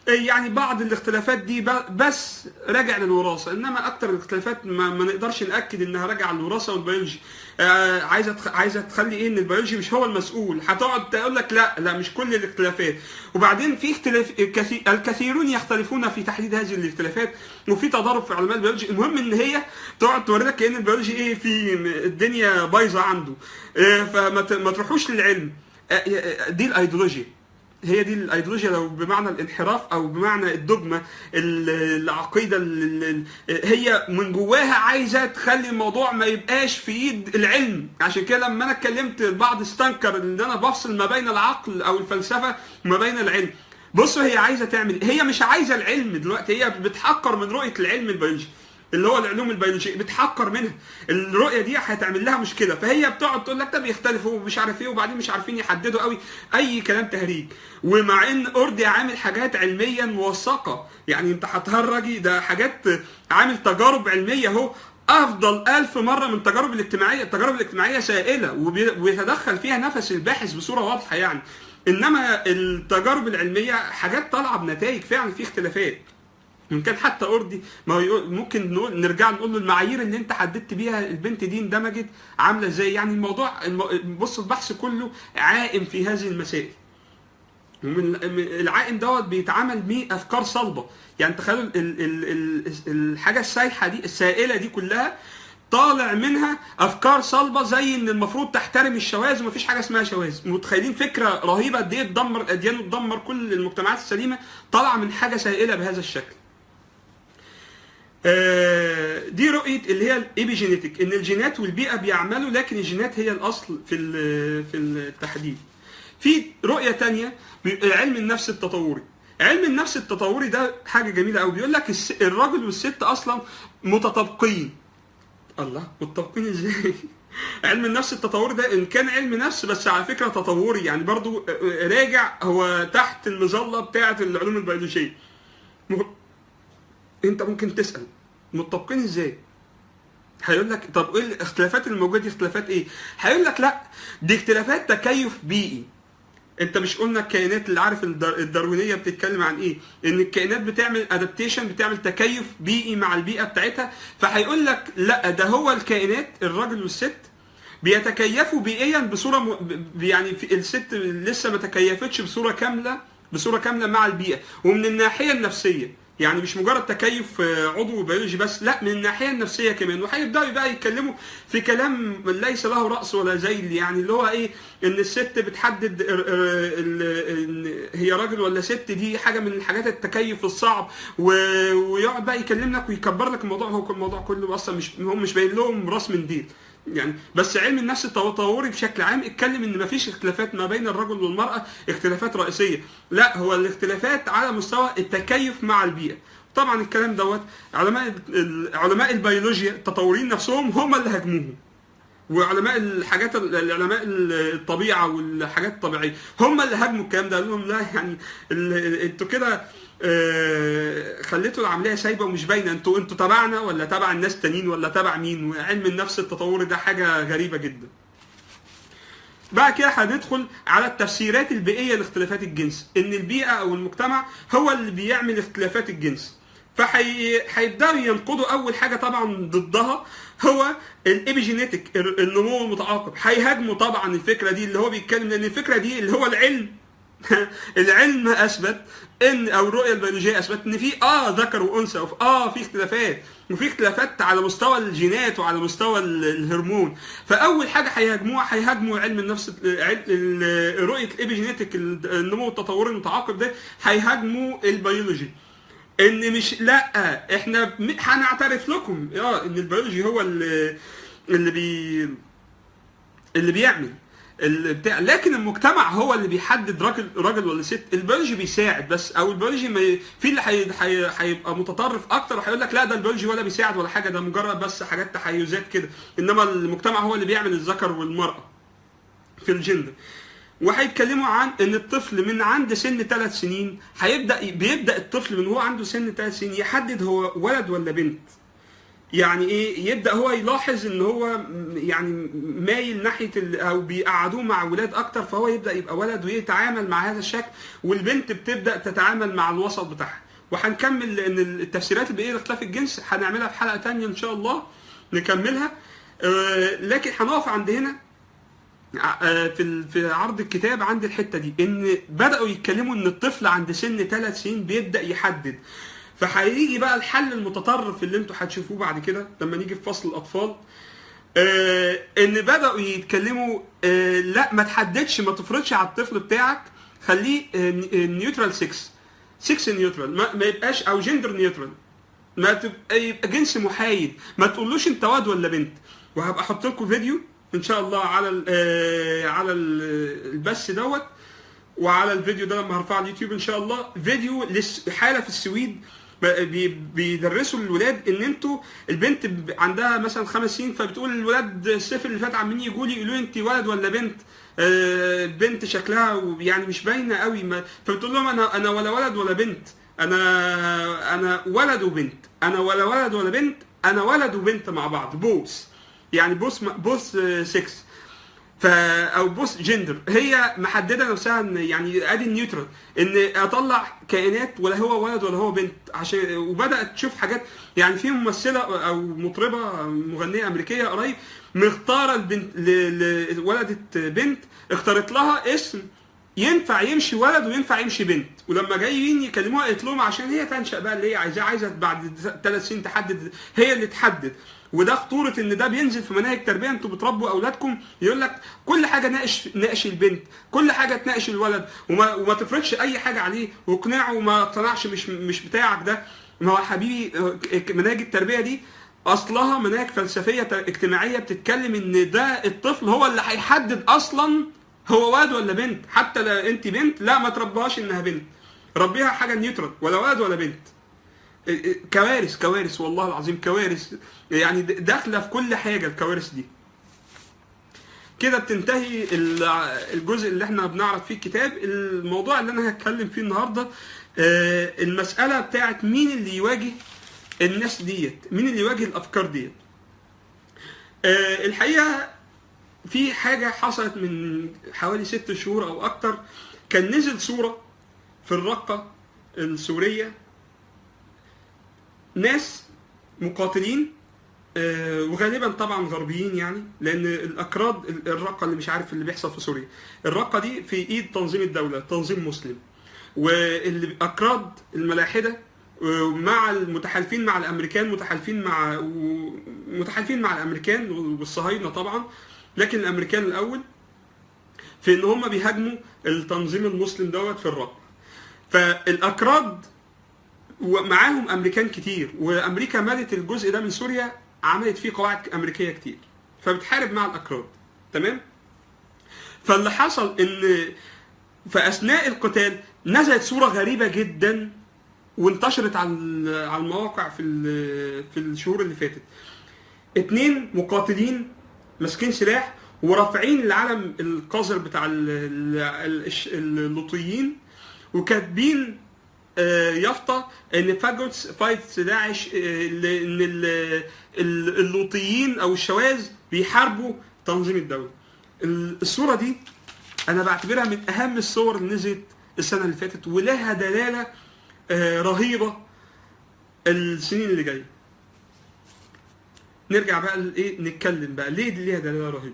يعني بعض الاختلافات دي ب- بس راجع للوراثه انما اكتر الاختلافات ما, ما نقدرش ناكد انها راجعه للوراثه والبيولوجي آه عايزه تخ... عايزه تخلي ايه ان البيولوجي مش هو المسؤول هتقعد تقول لك لا لا مش كل الاختلافات وبعدين في اختلاف الكثير... الكثيرون يختلفون في تحديد هذه الاختلافات وفي تضارب في علماء البيولوجي المهم ان هي تقعد توري لك كان البيولوجي ايه في الدنيا بايظه عنده آه فما ت... ما تروحوش للعلم آه، آه، دي الايديولوجيا هي دي الايديولوجيا لو بمعنى الانحراف او بمعنى الدogma ال- العقيده ال- ال- هي من جواها عايزه تخلي الموضوع ما يبقاش في ايد العلم عشان كده لما انا اتكلمت البعض استنكر ان انا بفصل ما بين العقل او الفلسفه وما بين العلم بصوا هي عايزه تعمل هي مش عايزه العلم دلوقتي هي بتحقر من رؤيه العلم البيولوجي اللي هو العلوم البيولوجيه بتحقر منها الرؤيه دي هتعمل لها مشكله فهي بتقعد تقول لك ده بيختلفوا ومش عارف ايه وبعدين مش عارفين يحددوا قوي اي كلام تهريج ومع ان اوردي عامل حاجات علميا موثقه يعني انت هتهرجي ده حاجات عامل تجارب علميه اهو افضل ألف مره من التجارب الاجتماعيه التجارب الاجتماعيه سائله وبي- وبيتدخل فيها نفس الباحث بصوره واضحه يعني انما التجارب العلميه حاجات طالعه بنتائج فعلا في اختلافات ان كان حتى اردي ما هو يقول- ممكن نقول نرجع نقول له المعايير اللي انت حددت بيها البنت دي اندمجت عامله ازاي يعني الموضوع الم- بص البحث كله عائم في هذه المسائل ومن من العائم دوت بيتعمل بيه افكار صلبه يعني تخيلوا ال- ال- ال- الحاجه السايحه دي السائله دي كلها طالع منها افكار صلبه زي ان المفروض تحترم الشواذ ومفيش حاجه اسمها شواذ متخيلين فكره رهيبه قد ايه تدمر الاديان وتدمر كل المجتمعات السليمه طالعه من حاجه سائله بهذا الشكل آه، دي رؤيه اللي هي الايبيجينيتك ان الجينات والبيئه بيعملوا لكن الجينات هي الاصل في ال- في التحديد في رؤيه تانية بي- علم النفس التطوري علم النفس التطوري ده حاجه جميله قوي بيقول لك الس- الراجل والست اصلا متطابقين الله متطابقين ازاي علم النفس التطوري ده ان كان علم نفس بس على فكره تطوري يعني برضو راجع هو تحت المظله بتاعه العلوم البيولوجيه مه- انت ممكن تسال متطابقين ازاي هيقول لك طب ايه الاختلافات اللي موجوده دي اختلافات ايه هيقول لك لا دي اختلافات تكيف بيئي انت مش قلنا الكائنات اللي عارف الدر- الداروينيه بتتكلم عن ايه ان الكائنات بتعمل ادابتيشن بتعمل تكيف بيئي مع البيئه بتاعتها فهيقول لك لا ده هو الكائنات الراجل والست بيتكيفوا بيئيا بصوره م... ب- يعني في الست لسه ما تكيفتش بصوره كامله بصوره كامله مع البيئه ومن الناحيه النفسيه يعني مش مجرد تكيف آه، عضو بيولوجي بس لا من الناحيه النفسيه كمان وهيبداوا بقى يتكلموا في كلام ليس له راس ولا ذيل يعني اللي هو ايه ان الست بتحدد ال- ال- ال- هي راجل ولا ست دي حاجه من الحاجات التكيف الصعب و- ويقعد بقى يكلم لك ويكبر لك الموضوع هو كل الموضوع كله اصلا مش هم مش باين لهم راس من ديل يعني بس علم النفس التطوري بشكل عام اتكلم ان مفيش اختلافات ما بين الرجل والمراه اختلافات رئيسيه لا هو الاختلافات على مستوى التكيف مع البيئه طبعا الكلام دوت علماء ال- علماء البيولوجيا التطوريين نفسهم هم اللي هاجموهم وعلماء الحاجات العلماء الطبيعه والحاجات الطبيعيه هم اللي هاجموا الكلام ده قالوا لهم لا يعني ال- انتوا كده آه، خليتوا العمليه سايبه ومش باينه انتوا انتوا تبعنا ولا تبع الناس التانيين ولا تبع مين وعلم النفس التطوري ده حاجه غريبه جدا بعد كده هندخل على التفسيرات البيئيه لاختلافات الجنس ان البيئه او المجتمع هو اللي بيعمل اختلافات الجنس فهيبداوا ينقضوا اول حاجه طبعا ضدها هو الابيجينيتك النمو المتعاقب هيهاجموا طبعا الفكره دي اللي هو بيتكلم لان الفكره دي اللي هو العلم العلم اثبت ان او الرؤيه البيولوجيه اثبت ان في اه ذكر وانثى وفي اه في اختلافات وفي اختلافات على مستوى الجينات وعلى مستوى ال- الهرمون فاول حاجه هيهاجموها هيهاجموا علم النفس علم ال- رؤيه الابيجينيتك النمو التطوري المتعاقب ده هيهاجموا البيولوجي ان مش لا احنا م- هنعترف لكم اه ان البيولوجي هو اللي اللي بي اللي بيعمل اللي بتاع لكن المجتمع هو اللي بيحدد راجل راجل ولا ست البيولوجي بيساعد بس او البيولوجي ما ي- في اللي هي- هي- هيبقى متطرف اكتر وهيقول لك لا ده البيولوجي ولا بيساعد ولا حاجه ده مجرد بس حاجات تحيزات كده انما المجتمع هو اللي بيعمل الذكر والمراه في الجندر وهيتكلموا عن ان الطفل من عند سن ثلاث سنين هيبدا بيبدا الطفل من هو عنده سن ثلاث سنين يحدد هو ولد ولا بنت يعني ايه يبدا هو يلاحظ ان هو م- يعني مايل ناحيه ال- او بيقعدوه مع ولاد اكتر فهو يبدا يبقى ولد ويتعامل مع هذا الشكل والبنت بتبدا تتعامل مع الوسط بتاعها وهنكمل لان التفسيرات بايه لاختلاف الجنس هنعملها في حلقه تانية ان شاء الله نكملها آه، لكن هنقف عند هنا آه، في ال- في عرض الكتاب عند الحته دي ان بداوا يتكلموا ان الطفل عند سن ثلاث سنين بيبدا يحدد فهيجي بقى الحل المتطرف اللي انتوا هتشوفوه بعد كده لما نيجي في فصل الاطفال آه ان بداوا يتكلموا آه لا ما تحددش ما تفرضش على الطفل بتاعك خليه نيوترال 6 6 نيوترال ما, ما يبقاش او جندر نيوترال ما تبقى يبقى جنس محايد ما تقولوش انت واد ولا بنت وهبقى احط لكم فيديو ان شاء الله على ال آه على ال- البث دوت وعلى الفيديو ده لما هرفعه على اليوتيوب ان شاء الله فيديو لس- حاله في السويد ب- بي- بيدرسوا للولاد ان انتوا البنت ب- عندها مثلا خمس سنين فبتقول الولاد الصيف اللي فات عمالين يجوا لي يقولوا لي انت ولد ولا بنت آه، بنت شكلها يعني مش باينه قوي ما فبتقول لهم انا انا ولا ولد ولا بنت انا انا ولد وبنت انا ولا ولد ولا بنت انا ولد وبنت مع بعض بوس يعني بوس بوس 6 ف او بوس جندر هي محدده نفسها ان يعني ادي النيوترال ان اطلع كائنات ولا هو ولد ولا هو بنت عشان وبدات تشوف حاجات يعني في ممثله او مطربه مغنيه امريكيه قريب مختاره البنت ل- ل- ولدت بنت اختارت لها اسم ينفع يمشي ولد وينفع يمشي بنت ولما جايين يكلموها قالت لهم عشان هي تنشا بقى اللي هي عايزاه عايزه بعد ثلاث سنين تحدد هي اللي تحدد وده خطوره ان ده بينزل في مناهج التربيه انتوا بتربوا اولادكم يقول لك كل حاجه ناقش ناقش البنت كل حاجه تناقش الولد وما وما تفرضش اي حاجه عليه واقنعه وما اقتنعش مش مش بتاعك ده ما هو حبيبي آه، مناهج التربيه دي اصلها مناهج فلسفيه ت- اجتماعيه بتتكلم ان ده الطفل هو اللي هيحدد اصلا هو واد ولا بنت حتى لو انت بنت لا ما تربيهاش انها بنت ربيها حاجه نيوترال ولا واد ولا بنت كوارث كوارث والله العظيم كوارث يعني داخله في كل حاجه الكوارث دي كده بتنتهي ال- الجزء اللي احنا بنعرض فيه الكتاب الموضوع اللي انا هتكلم فيه النهارده آه، المساله بتاعت مين اللي يواجه الناس ديت مين اللي يواجه الافكار ديت آه، الحقيقه في حاجه حصلت من حوالي ست شهور او اكتر كان نزل صوره في الرقه السوريه ناس مقاتلين آه، وغالبا طبعا غربيين يعني لان الاكراد ال- الرقه اللي مش عارف اللي بيحصل في سوريا الرقه دي في ايد تنظيم الدوله تنظيم مسلم واللي اكراد الملاحده آه، مع المتحالفين مع الامريكان متحالفين مع و- متحالفين مع الامريكان والصهاينه طبعا لكن الامريكان الاول في ان هم بيهاجموا التنظيم المسلم دوت في الرقه فالاكراد ومعاهم امريكان كتير وامريكا مالت الجزء ده من سوريا عملت فيه قواعد امريكيه كتير فبتحارب مع الاكراد تمام فاللي حصل ان في اثناء القتال نزلت صوره غريبه جدا وانتشرت على ال- على المواقع في ال- في الشهور اللي فاتت اتنين مقاتلين ماسكين سلاح ورافعين العلم القذر بتاع ال- ال- ال- الش- اللوطيين وكاتبين آه، يافطه ان فاجوتس فايت داعش آه، ل- ان ال- ال- اللوطيين او الشواذ بيحاربوا تنظيم الدوله. ال- الصوره دي انا بعتبرها من اهم الصور اللي نزلت السنه اللي فاتت ولها دلاله آه، رهيبه السنين اللي جايه. نرجع بقى لايه نتكلم بقى ليه دي ليها دلاله رهيبه.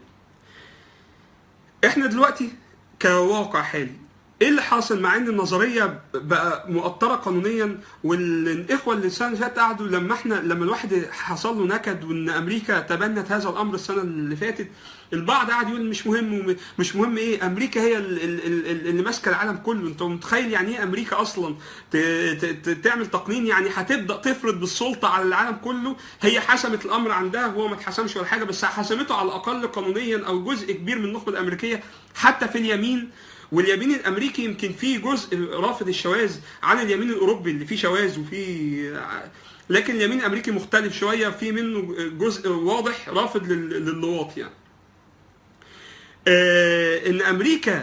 احنا دلوقتي كواقع حالي ايه اللي حاصل مع ان النظريه بقى مؤطره قانونيا والاخوه اللي السنه اللي فاتت قعدوا لما احنا لما الواحد حصل له نكد وان امريكا تبنت هذا الامر السنه اللي فاتت البعض قعد يقول مش مهم وم- مش مهم ايه امريكا هي ال- ال- ال- اللي ماسكه العالم كله انت متخيل يعني ايه امريكا اصلا ت- ت- ت- تعمل تقنين يعني هتبدا تفرض بالسلطه على العالم كله هي حسمت الامر عندها هو ما اتحسمش ولا حاجه بس حسمته على الاقل قانونيا او جزء كبير من النخبه الامريكيه حتى في اليمين واليمين الامريكي يمكن فيه جزء رافض الشواذ عن اليمين الاوروبي اللي فيه شواذ وفيه لكن اليمين الامريكي مختلف شويه في منه جزء واضح رافض لل- للواط يعني. آه، ان امريكا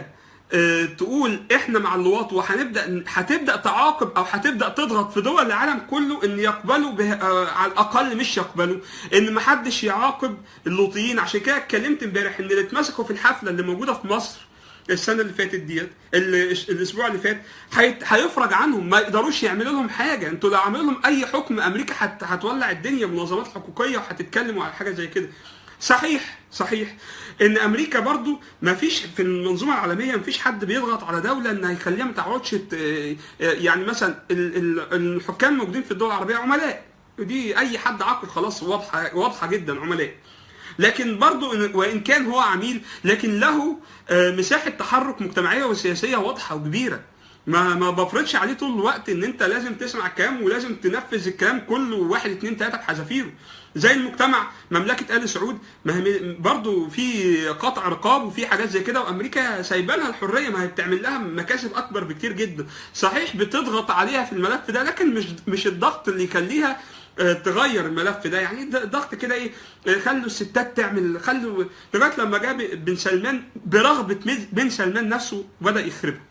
آه، تقول احنا مع اللواط وهنبدا هتبدا تعاقب او هتبدا تضغط في دول العالم كله ان يقبلوا به آه، على الاقل مش يقبلوا ان ما حدش يعاقب اللوطيين عشان كده اتكلمت امبارح ان اللي اتمسكوا في الحفله اللي موجوده في مصر السنه اللي فاتت ديت ال- الاسبوع اللي فات هيت- هيفرج عنهم ما يقدروش يعملوا لهم حاجه انتوا لو عملوا لهم اي حكم امريكا هت- هتولع الدنيا منظمات حقوقيه وهتتكلموا على حاجه زي كده صحيح صحيح ان امريكا برضو ما فيش في المنظومه العالميه ما فيش حد بيضغط على دوله ان هيخليها ما تقعدش ت- يعني مثلا ال- ال- الحكام الموجودين في الدول العربيه عملاء دي اي حد عاقل خلاص واضحه واضحه جدا عملاء لكن برضو إن- وان كان هو عميل لكن له آه، مساحه تحرك مجتمعيه وسياسيه واضحه وكبيره ما ما بفرضش عليه طول الوقت ان انت لازم تسمع الكلام ولازم تنفذ الكلام كله واحد اتنين تلاته بحذافيره زي المجتمع مملكه ال سعود ما هي برضه في قطع رقاب وفي حاجات زي كده وامريكا سايبه لها الحريه ما هي بتعمل لها مكاسب اكبر بكتير جدا صحيح بتضغط عليها في الملف ده لكن مش مش الضغط اللي يخليها آه، تغير الملف ده يعني ده ضغط كده ايه آه، خلوا الستات تعمل خلوا لغايه لما جاء بن سلمان برغبه مز- بن سلمان نفسه بدا يخربها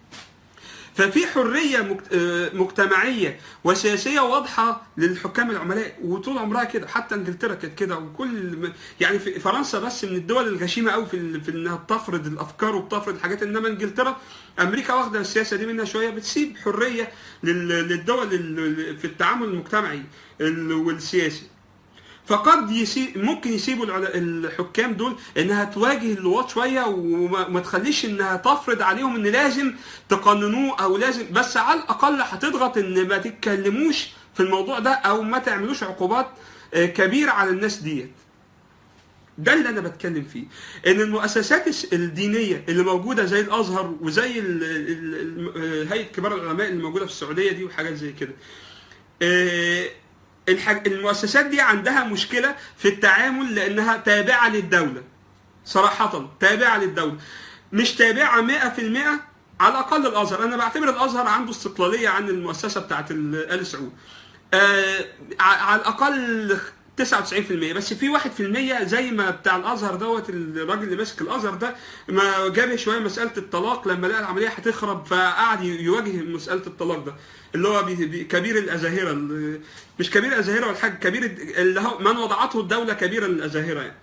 ففي حريه مجت- آه، مجتمعيه وسياسيه واضحه للحكام العملاء وطول عمرها كده حتى انجلترا كانت كده وكل م- يعني في فرنسا بس من الدول الغشيمه قوي في, ال- في انها بتفرض الافكار وبتفرض الحاجات انما انجلترا امريكا واخده السياسه دي منها شويه بتسيب حريه لل- للدول ال- في التعامل المجتمعي ال- والسياسي فقد يسي ممكن يسيبوا العل- الحكام دول انها تواجه اللواط شويه وما ما تخليش انها تفرض عليهم ان لازم تقننوه او لازم بس على الاقل هتضغط ان ما تتكلموش في الموضوع ده او ما تعملوش عقوبات آه، كبيره على الناس ديت. ده اللي انا بتكلم فيه ان المؤسسات الس- الدينيه اللي موجوده زي الازهر وزي ال- ال- ال- هيئه كبار العلماء اللي موجوده في السعوديه دي وحاجات زي كده آه، الحاج... المؤسسات دي عندها مشكله في التعامل لانها تابعه للدوله صراحه تابعه للدوله مش تابعه 100% على الاقل الازهر انا بعتبر الازهر عنده استقلاليه عن المؤسسه بتاعت ال- ال سعود آه ع- على الاقل 99% بس في 1% زي ما بتاع الازهر دوت الراجل اللي ماسك الازهر ده ما جابه شويه مساله الطلاق لما لقى العمليه هتخرب فقعد يواجه مساله الطلاق ده اللي هو بي بي كبير الازاهره اللي- مش كبير الازاهره ولا حاجه كبير الد- اللي هو من وضعته الدوله كبيرا الازاهره يعني.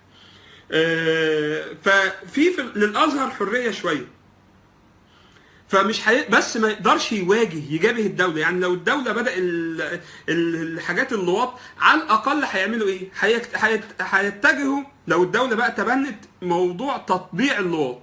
آه، ففي في للازهر حريه شويه فمش حي... بس ما يقدرش يواجه يجابه الدوله يعني لو الدوله بدا ال... ال- الحاجات اللواط على الاقل هيعملوا ايه هيت... هيت... هيتجهوا لو الدوله بقى تبنت موضوع تطبيع اللواط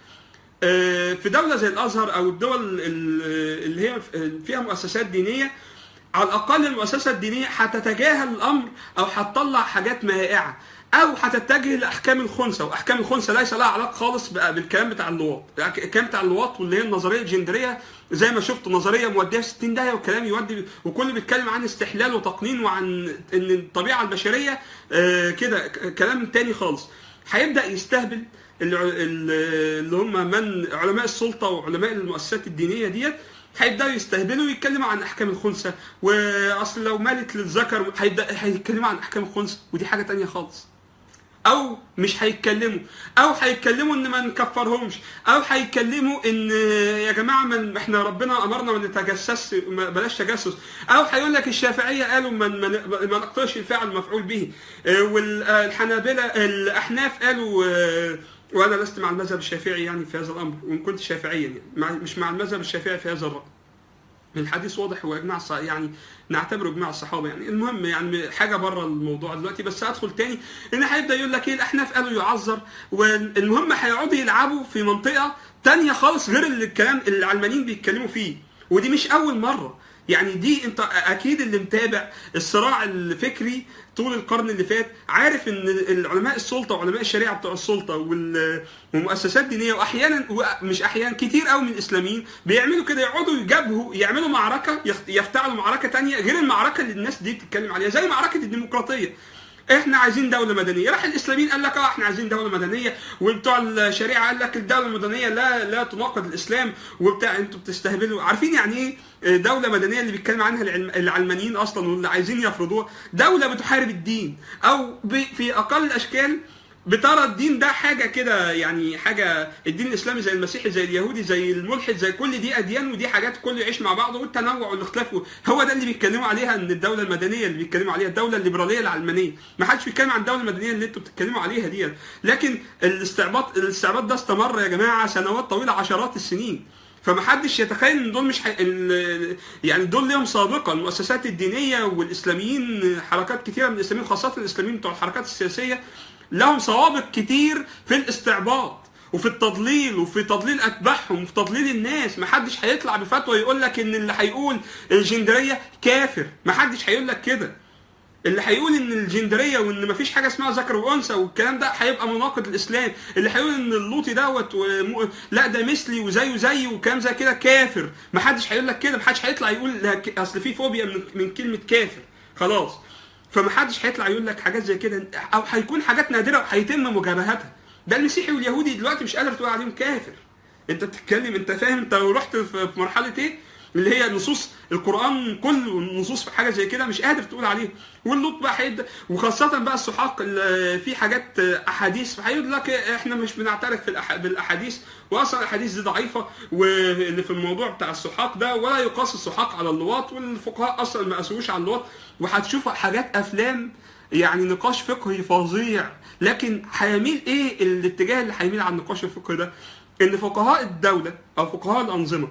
آه، في دوله زي الازهر او الدول ال- اللي هي فيها مؤسسات دينيه على الاقل المؤسسه الدينيه هتتجاهل الامر او هتطلع حاجات مائعه او هتتجه لاحكام الخنثى واحكام الخنثى ليس لها علاقه خالص بقى بالكلام بتاع اللواط الكلام بتاع اللواط واللي هي النظريه الجندريه زي ما شفت نظريه موديه في 60 داهيه وكلام يودي وكل بيتكلم عن استحلال وتقنين وعن ان الطبيعه البشريه آه، كده ك- كلام تاني خالص هيبدا يستهبل الع- ال- اللي هم من علماء السلطه وعلماء المؤسسات الدينيه ديت هيبداوا يستهبلوا ويتكلموا عن احكام الخنثى واصل لو مالت للذكر هيبدا هيتكلموا عن احكام الخنثى ودي حاجه تانية خالص او مش هيتكلموا او هيتكلموا ان ما نكفرهمش او هيتكلموا ان يا جماعه من احنا ربنا امرنا ما نتجسس ما بلاش تجسس او هيقول لك الشافعيه قالوا ما ما ما نقطعش الفعل المفعول به آه، والحنابله الاحناف قالوا آه، وانا لست مع المذهب الشافعي يعني في هذا الامر وان كنت شافعيا يعني مع مش مع المذهب الشافعي في هذا الراي الحديث واضح واجماع الص- يعني نعتبره اجماع الصحابه يعني المهم يعني حاجه بره الموضوع دلوقتي بس ادخل تاني ان هيبدا يقول لك ايه الاحناف قالوا يعذر والمهم هيقعدوا يلعبوا في منطقه تانية خالص غير اللي الكلام اللي العلمانيين بيتكلموا فيه ودي مش اول مره يعني دي انت اكيد اللي متابع الصراع الفكري طول القرن اللي فات عارف ان العلماء السلطه وعلماء الشريعه بتوع السلطه وال- والمؤسسات الدينيه واحيانا مش احيانا كتير قوي من الاسلاميين بيعملوا كده يقعدوا يجابهوا يعملوا معركه يخ- يفتعلوا معركه تانية غير المعركه اللي الناس دي بتتكلم عليها زي معركه الديمقراطيه احنا عايزين دوله مدنيه راح الاسلاميين قال لك اه احنا عايزين دوله مدنيه وبتوع الشريعه قال لك الدوله المدنيه لا لا تناقض الاسلام وبتاع انتوا بتستهبلوا عارفين يعني ايه دوله مدنيه اللي بيتكلم عنها العلم العلمانيين اصلا واللي عايزين يفرضوها دوله بتحارب الدين او ب- في اقل الاشكال بترى الدين ده حاجه كده يعني حاجه الدين الاسلامي زي المسيحي زي اليهودي زي الملحد زي كل دي اديان ودي حاجات كله يعيش مع بعضه والتنوع والاختلاف هو ده اللي بيتكلموا عليها ان الدوله المدنيه اللي بيتكلموا عليها الدوله الليبراليه العلمانيه ما حدش بيتكلم عن الدوله المدنيه اللي انتوا بتتكلموا عليها دي لكن الاستعباط الاستعباط ده استمر يا جماعه سنوات طويله عشرات السنين فمحدش يتخيل ان دول مش حي... ال- يعني دول ليهم سابقه المؤسسات الدينيه والاسلاميين حركات كثيره من الاسلاميين خاصه الاسلاميين بتوع الحركات السياسيه لهم سوابق كتير في الاستعباط وفي التضليل وفي تضليل اتباعهم وفي تضليل الناس محدش هيطلع بفتوى يقول لك ان اللي هيقول الجندريه كافر محدش هيقول لك كده اللي هيقول ان الجندريه وان مفيش حاجه اسمها ذكر وانثى والكلام ده هيبقى مناقض الاسلام اللي هيقول ان اللوطي دوت وم... لا ده مثلي وزيه زيي وكلام زي كده كافر محدش هيقول لك كده محدش هيطلع يقول لا ك- اصل في فوبيا من, من كلمه كافر خلاص فمحدش هيطلع يقول لك حاجات زي كده او هيكون حاجات نادره وهيتم مجابهتها ده المسيحي واليهودي دلوقتي مش قادر تقول عليهم كافر انت بتتكلم انت فاهم انت لو رحت في في مرحله ايه اللي هي نصوص القران كله النصوص في حاجه زي كده مش قادر تقول عليه واللوط بقى هيبدا وخاصه بقى السحاق اللي في حاجات احاديث هيقول لك احنا مش بنعترف في الأح- بالاحاديث واصلا الاحاديث دي ضعيفه واللي في الموضوع بتاع السحاق ده ولا يقاس السحاق على اللواط والفقهاء اصلا ما قاسوش على اللواط وهتشوف حاجات افلام يعني نقاش فقهي فظيع لكن هيميل ايه الاتجاه اللي هيميل على النقاش الفقهي ده ان فقهاء الدوله او فقهاء الانظمه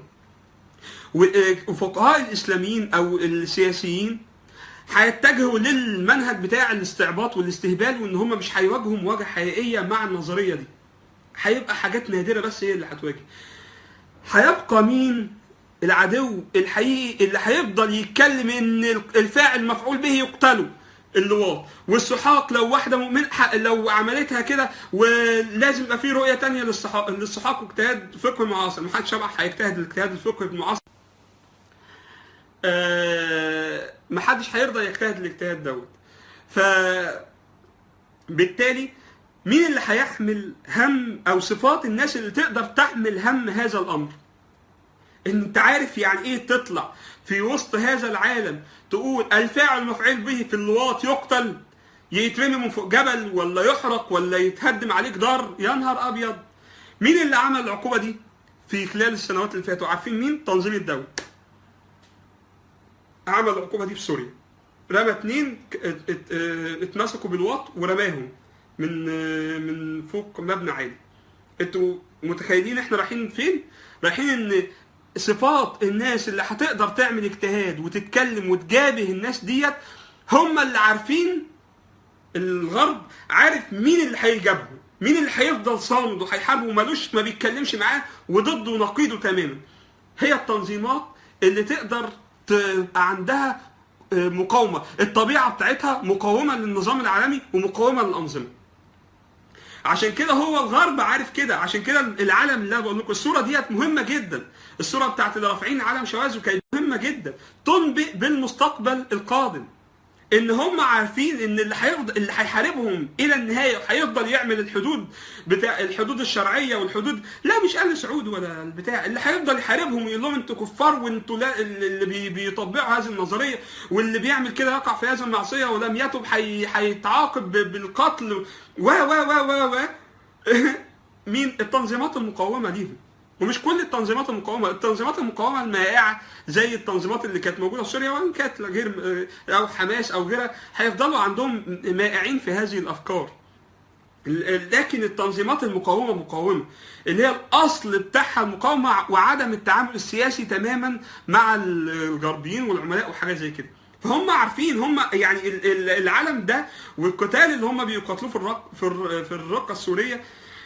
وفقهاء الاسلاميين او السياسيين هيتجهوا للمنهج بتاع الاستعباط والاستهبال وان هم مش هيواجهوا مواجهه حقيقيه مع النظريه دي هيبقى حاجات نادره بس هي اللي هتواجه هيبقى مين العدو الحقيقي اللي هيفضل يتكلم ان الفاعل مفعول به يقتله اللواط والسحاق لو واحده مؤمن ح- لو عملتها كده ولازم يبقى في رؤيه تانية للسحاق للسحاق واجتهاد فقهي معاصر ما حدش شبح هيجتهد الاجتهاد الفقهي المعاصر آه، ما حدش هيرضى يجتهد الاجتهاد دوت ف بالتالي مين اللي هيحمل هم او صفات الناس اللي تقدر تحمل هم هذا الامر ان انت عارف يعني ايه تطلع في وسط هذا العالم تقول الفاعل المفعول به في اللواط يقتل يترمي من فوق جبل ولا يحرق ولا يتهدم عليه جدار يا نهار ابيض مين اللي عمل العقوبه دي في خلال السنوات اللي فاتوا عارفين مين تنظيم الدوله عمل العقوبه دي في سوريا رمى اتنين ك- ات- ات- اه، اتمسكوا بالواط ورماهم من اه، من فوق مبنى عالي انتوا متخيلين احنا رايحين فين؟ رايحين ان صفات الناس اللي هتقدر تعمل اجتهاد وتتكلم وتجابه الناس ديت هم اللي عارفين الغرب عارف مين اللي هيجابه مين اللي هيفضل صامد وهيحاربه ومالوش ما بيتكلمش معاه وضده ونقيضه تماما هي التنظيمات اللي تقدر تبقى عندها آه، مقاومه الطبيعه بتاعتها مقاومه للنظام العالمي ومقاومه للانظمه عشان كده هو الغرب عارف كده عشان كده العالم اللي انا بقول لكم الصوره ديت مهمه جدا الصوره بتاعت اللي رافعين علم شواذ كانت مهمه جدا تنبئ بالمستقبل القادم ان هم عارفين ان اللي هيفضل اللي هيحاربهم الى النهايه وهيفضل يعمل الحدود بتاع الحدود الشرعيه والحدود لا مش ال سعود ولا البتاع اللي هيفضل يحاربهم ويقول لهم انتوا كفار وانتوا لا اللي بي- بيطبقوا هذه النظريه واللي بيعمل كده يقع في هذه المعصيه ولم يتب هي- هيتعاقب ب- بالقتل و و و و و مين التنظيمات المقاومه ليهم ومش كل التنظيمات المقاومه التنظيمات المقاومه المائعه زي التنظيمات اللي كانت موجوده في سوريا وان كانت غير او حماس او غيرها هيفضلوا عندهم مائعين في هذه الافكار لكن التنظيمات المقاومه مقاومه اللي هي الاصل بتاعها المقاومه وعدم التعامل السياسي تماما مع الغربيين والعملاء وحاجات زي كده فهم عارفين هم يعني ال- ال- العالم ده والقتال اللي هم بيقاتلوه في الرق في الر- في الرقه السوريه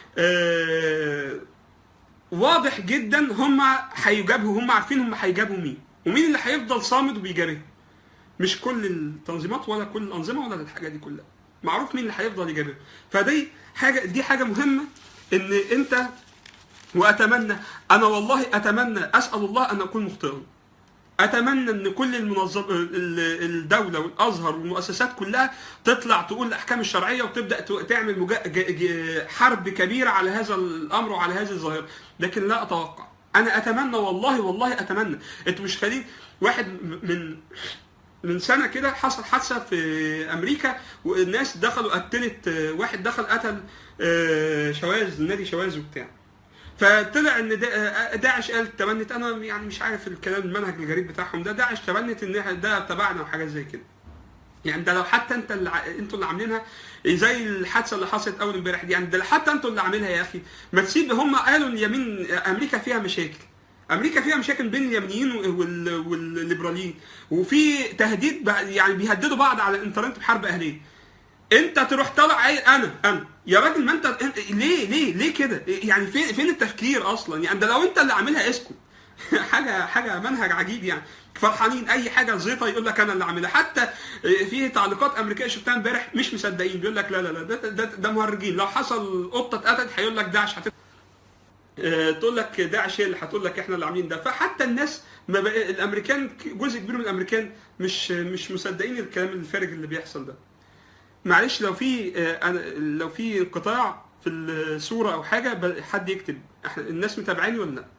آه، واضح جدا هم هيجابهوا هم عارفين هم هيجابوا مين ومين اللي هيفضل صامد وبيجابه مش كل التنظيمات ولا كل الانظمه ولا الحاجات دي كلها معروف مين اللي هيفضل يجابه فدي حاجه دي حاجه مهمه ان انت واتمنى انا والله اتمنى اسال الله ان اكون مخطئا اتمنى ان كل المنظم ال- الدوله والازهر والمؤسسات كلها تطلع تقول الاحكام الشرعيه وتبدا ت- تعمل مجا... ج... ج... حرب كبيره على هذا الامر وعلى هذه الظاهره لكن لا اتوقع انا اتمنى والله والله اتمنى انتوا مش خليل واحد م- من من سنه كده حصل حادثه في امريكا والناس دخلوا قتلت آه، واحد دخل قتل آه، شواذ نادي شواذ وبتاع فطلع ان دا- آه، داعش قال تبنت انا يعني مش عارف الكلام المنهج الغريب بتاعهم ده داعش تبنت ان إحنا- ده تبعنا وحاجات زي كده يعني ده لو حتى انت اللي ع- انتوا اللي عاملينها زي الحادثه اللي حصلت اول امبارح دي يعني ده حتى انتوا اللي عاملينها يا اخي ما تسيب هم قالوا اليمين امريكا فيها مشاكل امريكا فيها مشاكل بين اليمنيين وال- والليبراليين وفي تهديد بقى- يعني بيهددوا بعض على الانترنت بحرب اهليه انت تروح طالع عايل انا انا يا راجل ما انت انت- ليه ليه ليه كده يعني فين فين التفكير اصلا يعني ده لو انت اللي عاملها اسكت حاجه حاجه منهج عجيب يعني فرحانين اي حاجه زيطه يقول لك انا اللي عاملها حتى في تعليقات امريكيه شفتها امبارح مش مصدقين بيقول لك لا لا لا ده ده, ده مهرجين لو حصل قطه اتقتلت هيقول لك داعش هت آه، تقول لك داعش هي اللي هتقول لك احنا اللي عاملين ده فحتى الناس ما بقى الامريكان جزء كبير من الامريكان مش مش مصدقين الكلام الفارغ اللي بيحصل ده معلش لو في آه، أنا- لو في انقطاع في الصوره او حاجه ب- حد يكتب احنا الناس متابعيني ولا لا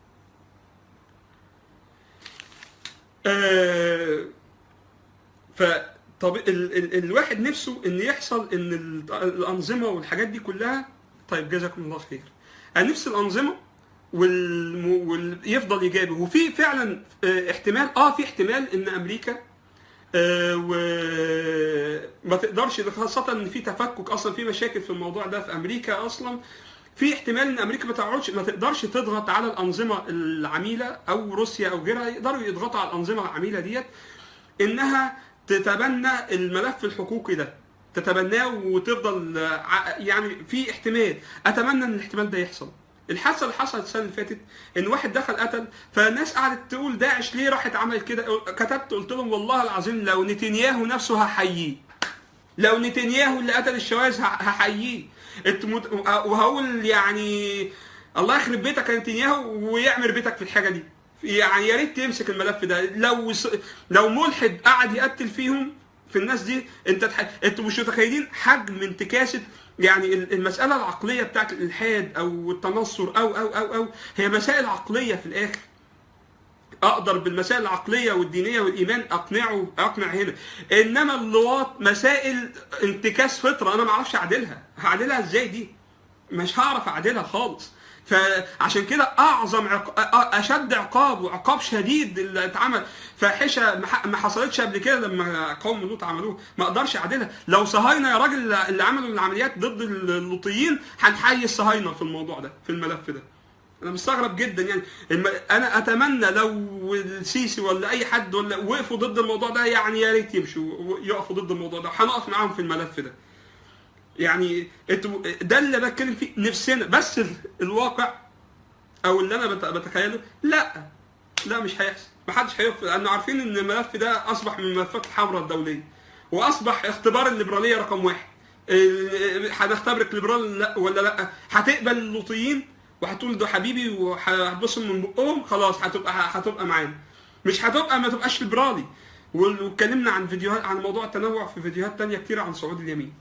آه، ف طب ال ال الواحد نفسه ان يحصل ان ال- الانظمه والحاجات دي كلها طيب جزاكم الله خير انا نفسي الانظمه وال... وال... يفضل ايجابي وفي فعلا آه، احتمال اه في احتمال ان امريكا آه، وما تقدرش خاصة ان في تفكك اصلا في مشاكل في الموضوع ده في امريكا اصلا في احتمال ان امريكا ما تقعدش ما تقدرش تضغط على الانظمه العميله او روسيا او غيرها يقدروا يضغطوا على الانظمه العميله ديت انها تتبنى الملف الحقوقي ده تتبناه وتفضل ع- يعني في احتمال اتمنى ان الاحتمال ده يحصل الحادثه اللي حصلت السنه اللي فاتت ان واحد دخل قتل فالناس قعدت تقول داعش ليه راحت عملت كده كتبت قلت لهم والله العظيم لو نتنياهو نفسه هحييه لو نتنياهو اللي قتل الشواذ ه- هحييه انت مت... وهقول يعني الله يخرب بيتك يا نتنياهو ويعمر بيتك في الحاجه دي يعني يا ريت تمسك الملف ده لو س... لو ملحد قعد يقتل فيهم في الناس دي انت تح... انتوا مش متخيلين حجم انتكاسه يعني ال- المساله العقليه بتاعت الالحاد او التنصر او او او او هي مسائل عقليه في الاخر اقدر بالمسائل العقليه والدينيه والايمان اقنعه اقنع هنا انما اللواط مسائل انتكاس فطره انا ما اعرفش اعدلها هعدلها ازاي دي مش هعرف اعدلها خالص فعشان كده اعظم عق... أ- اشد عقاب وعقاب شديد اللي اتعمل فاحشه ما ح- ما حصلتش قبل كده لما قوم لوط عملوه ما اقدرش اعدلها لو صهاينه يا راجل اللي عملوا العمليات ضد اللوطيين هنحيي الصهاينه في الموضوع ده في الملف ده انا مستغرب جدا يعني الم... انا اتمنى لو السيسي ولا اي حد ولا وقفوا ضد الموضوع ده يعني يا ريت يمشوا ويقفوا ضد الموضوع ده هنقف معاهم في الملف ده يعني انتوا ده اللي بتكلم فيه نفسنا بس ال- الواقع او اللي انا بت- بتخيله لا لا مش هيحصل محدش هيقف لانه عارفين ان الملف ده اصبح من الملفات الحمراء الدوليه واصبح اختبار الليبراليه رقم واحد ال- هنختبرك ليبرال لا ولا لا هتقبل اللوطيين وهتقول ده حبيبي وهتبصم من بقهم خلاص هتبقى هتبقى معانا مش هتبقى ما تبقاش ليبرالي واتكلمنا عن فيديوهات عن موضوع التنوع في فيديوهات تانية كتير عن صعود اليمين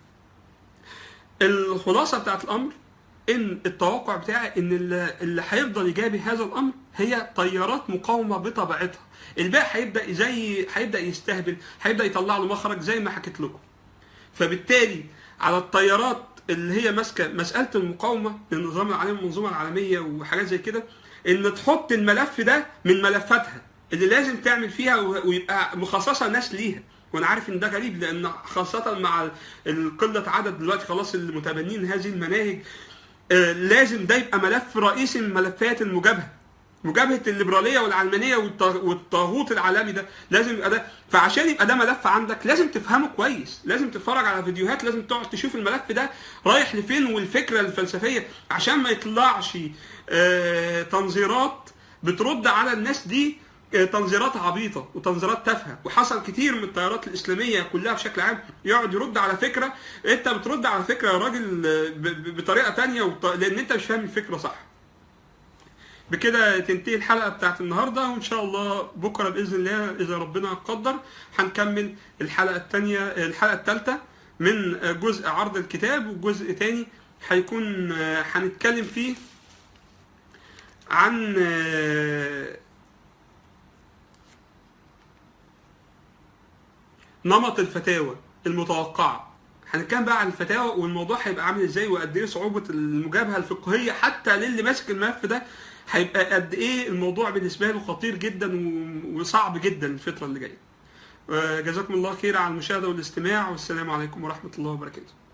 الخلاصه بتاعت الامر ان التوقع بتاعي ان اللي, اللي هيفضل يجابي هذا الامر هي تيارات مقاومه بطبيعتها الباقي هيبدا زي هيبدا يستهبل هيبدا يطلع له مخرج زي ما حكيت لكم فبالتالي على التيارات اللي هي ماسكه مساله المقاومه للنظام العالمي والمنظومه العالميه وحاجات زي كده ان تحط الملف ده من ملفاتها اللي لازم تعمل فيها و- ويبقى مخصصه ناس ليها وانا عارف ان ده غريب لان خاصه مع القله عدد دلوقتي خلاص اللي متبنين هذه المناهج آه، لازم ده يبقى ملف رئيسي من ملفات المجابهه مجابهه الليبراليه والعلمانيه والط- والطاغوت العالمي ده لازم يبقى ده فعشان يبقى ده ملف عندك لازم تفهمه كويس لازم تتفرج على فيديوهات لازم تقعد تشوف الملف ده رايح لفين والفكره الفلسفيه عشان ما يطلعش آه، تنظيرات بترد على الناس دي آه، تنظيرات عبيطه وتنظيرات تافهه وحصل كتير من التيارات الاسلاميه كلها بشكل عام يقعد يرد على فكره انت بترد على فكره يا راجل آه، ب- ب- بطريقه تانية وط- لان انت مش فاهم الفكره صح بكده تنتهي الحلقه بتاعت النهارده وان شاء الله بكره باذن الله اذا ربنا قدر هنكمل الحلقه الثانيه الحلقه الثالثه من جزء عرض الكتاب وجزء تاني هيكون آه، هنتكلم فيه عن آه، نمط الفتاوى المتوقعه هنتكلم بقى عن الفتاوى والموضوع هيبقى عامل ازاي وقد ايه صعوبه المجابهه الفقهيه حتى للي ماسك الملف ده هيبقى قد ايه الموضوع بالنسبه له خطير جدا و- وصعب جدا الفتره اللي جايه. آه، جزاكم الله خير على المشاهده والاستماع والسلام عليكم ورحمه الله وبركاته.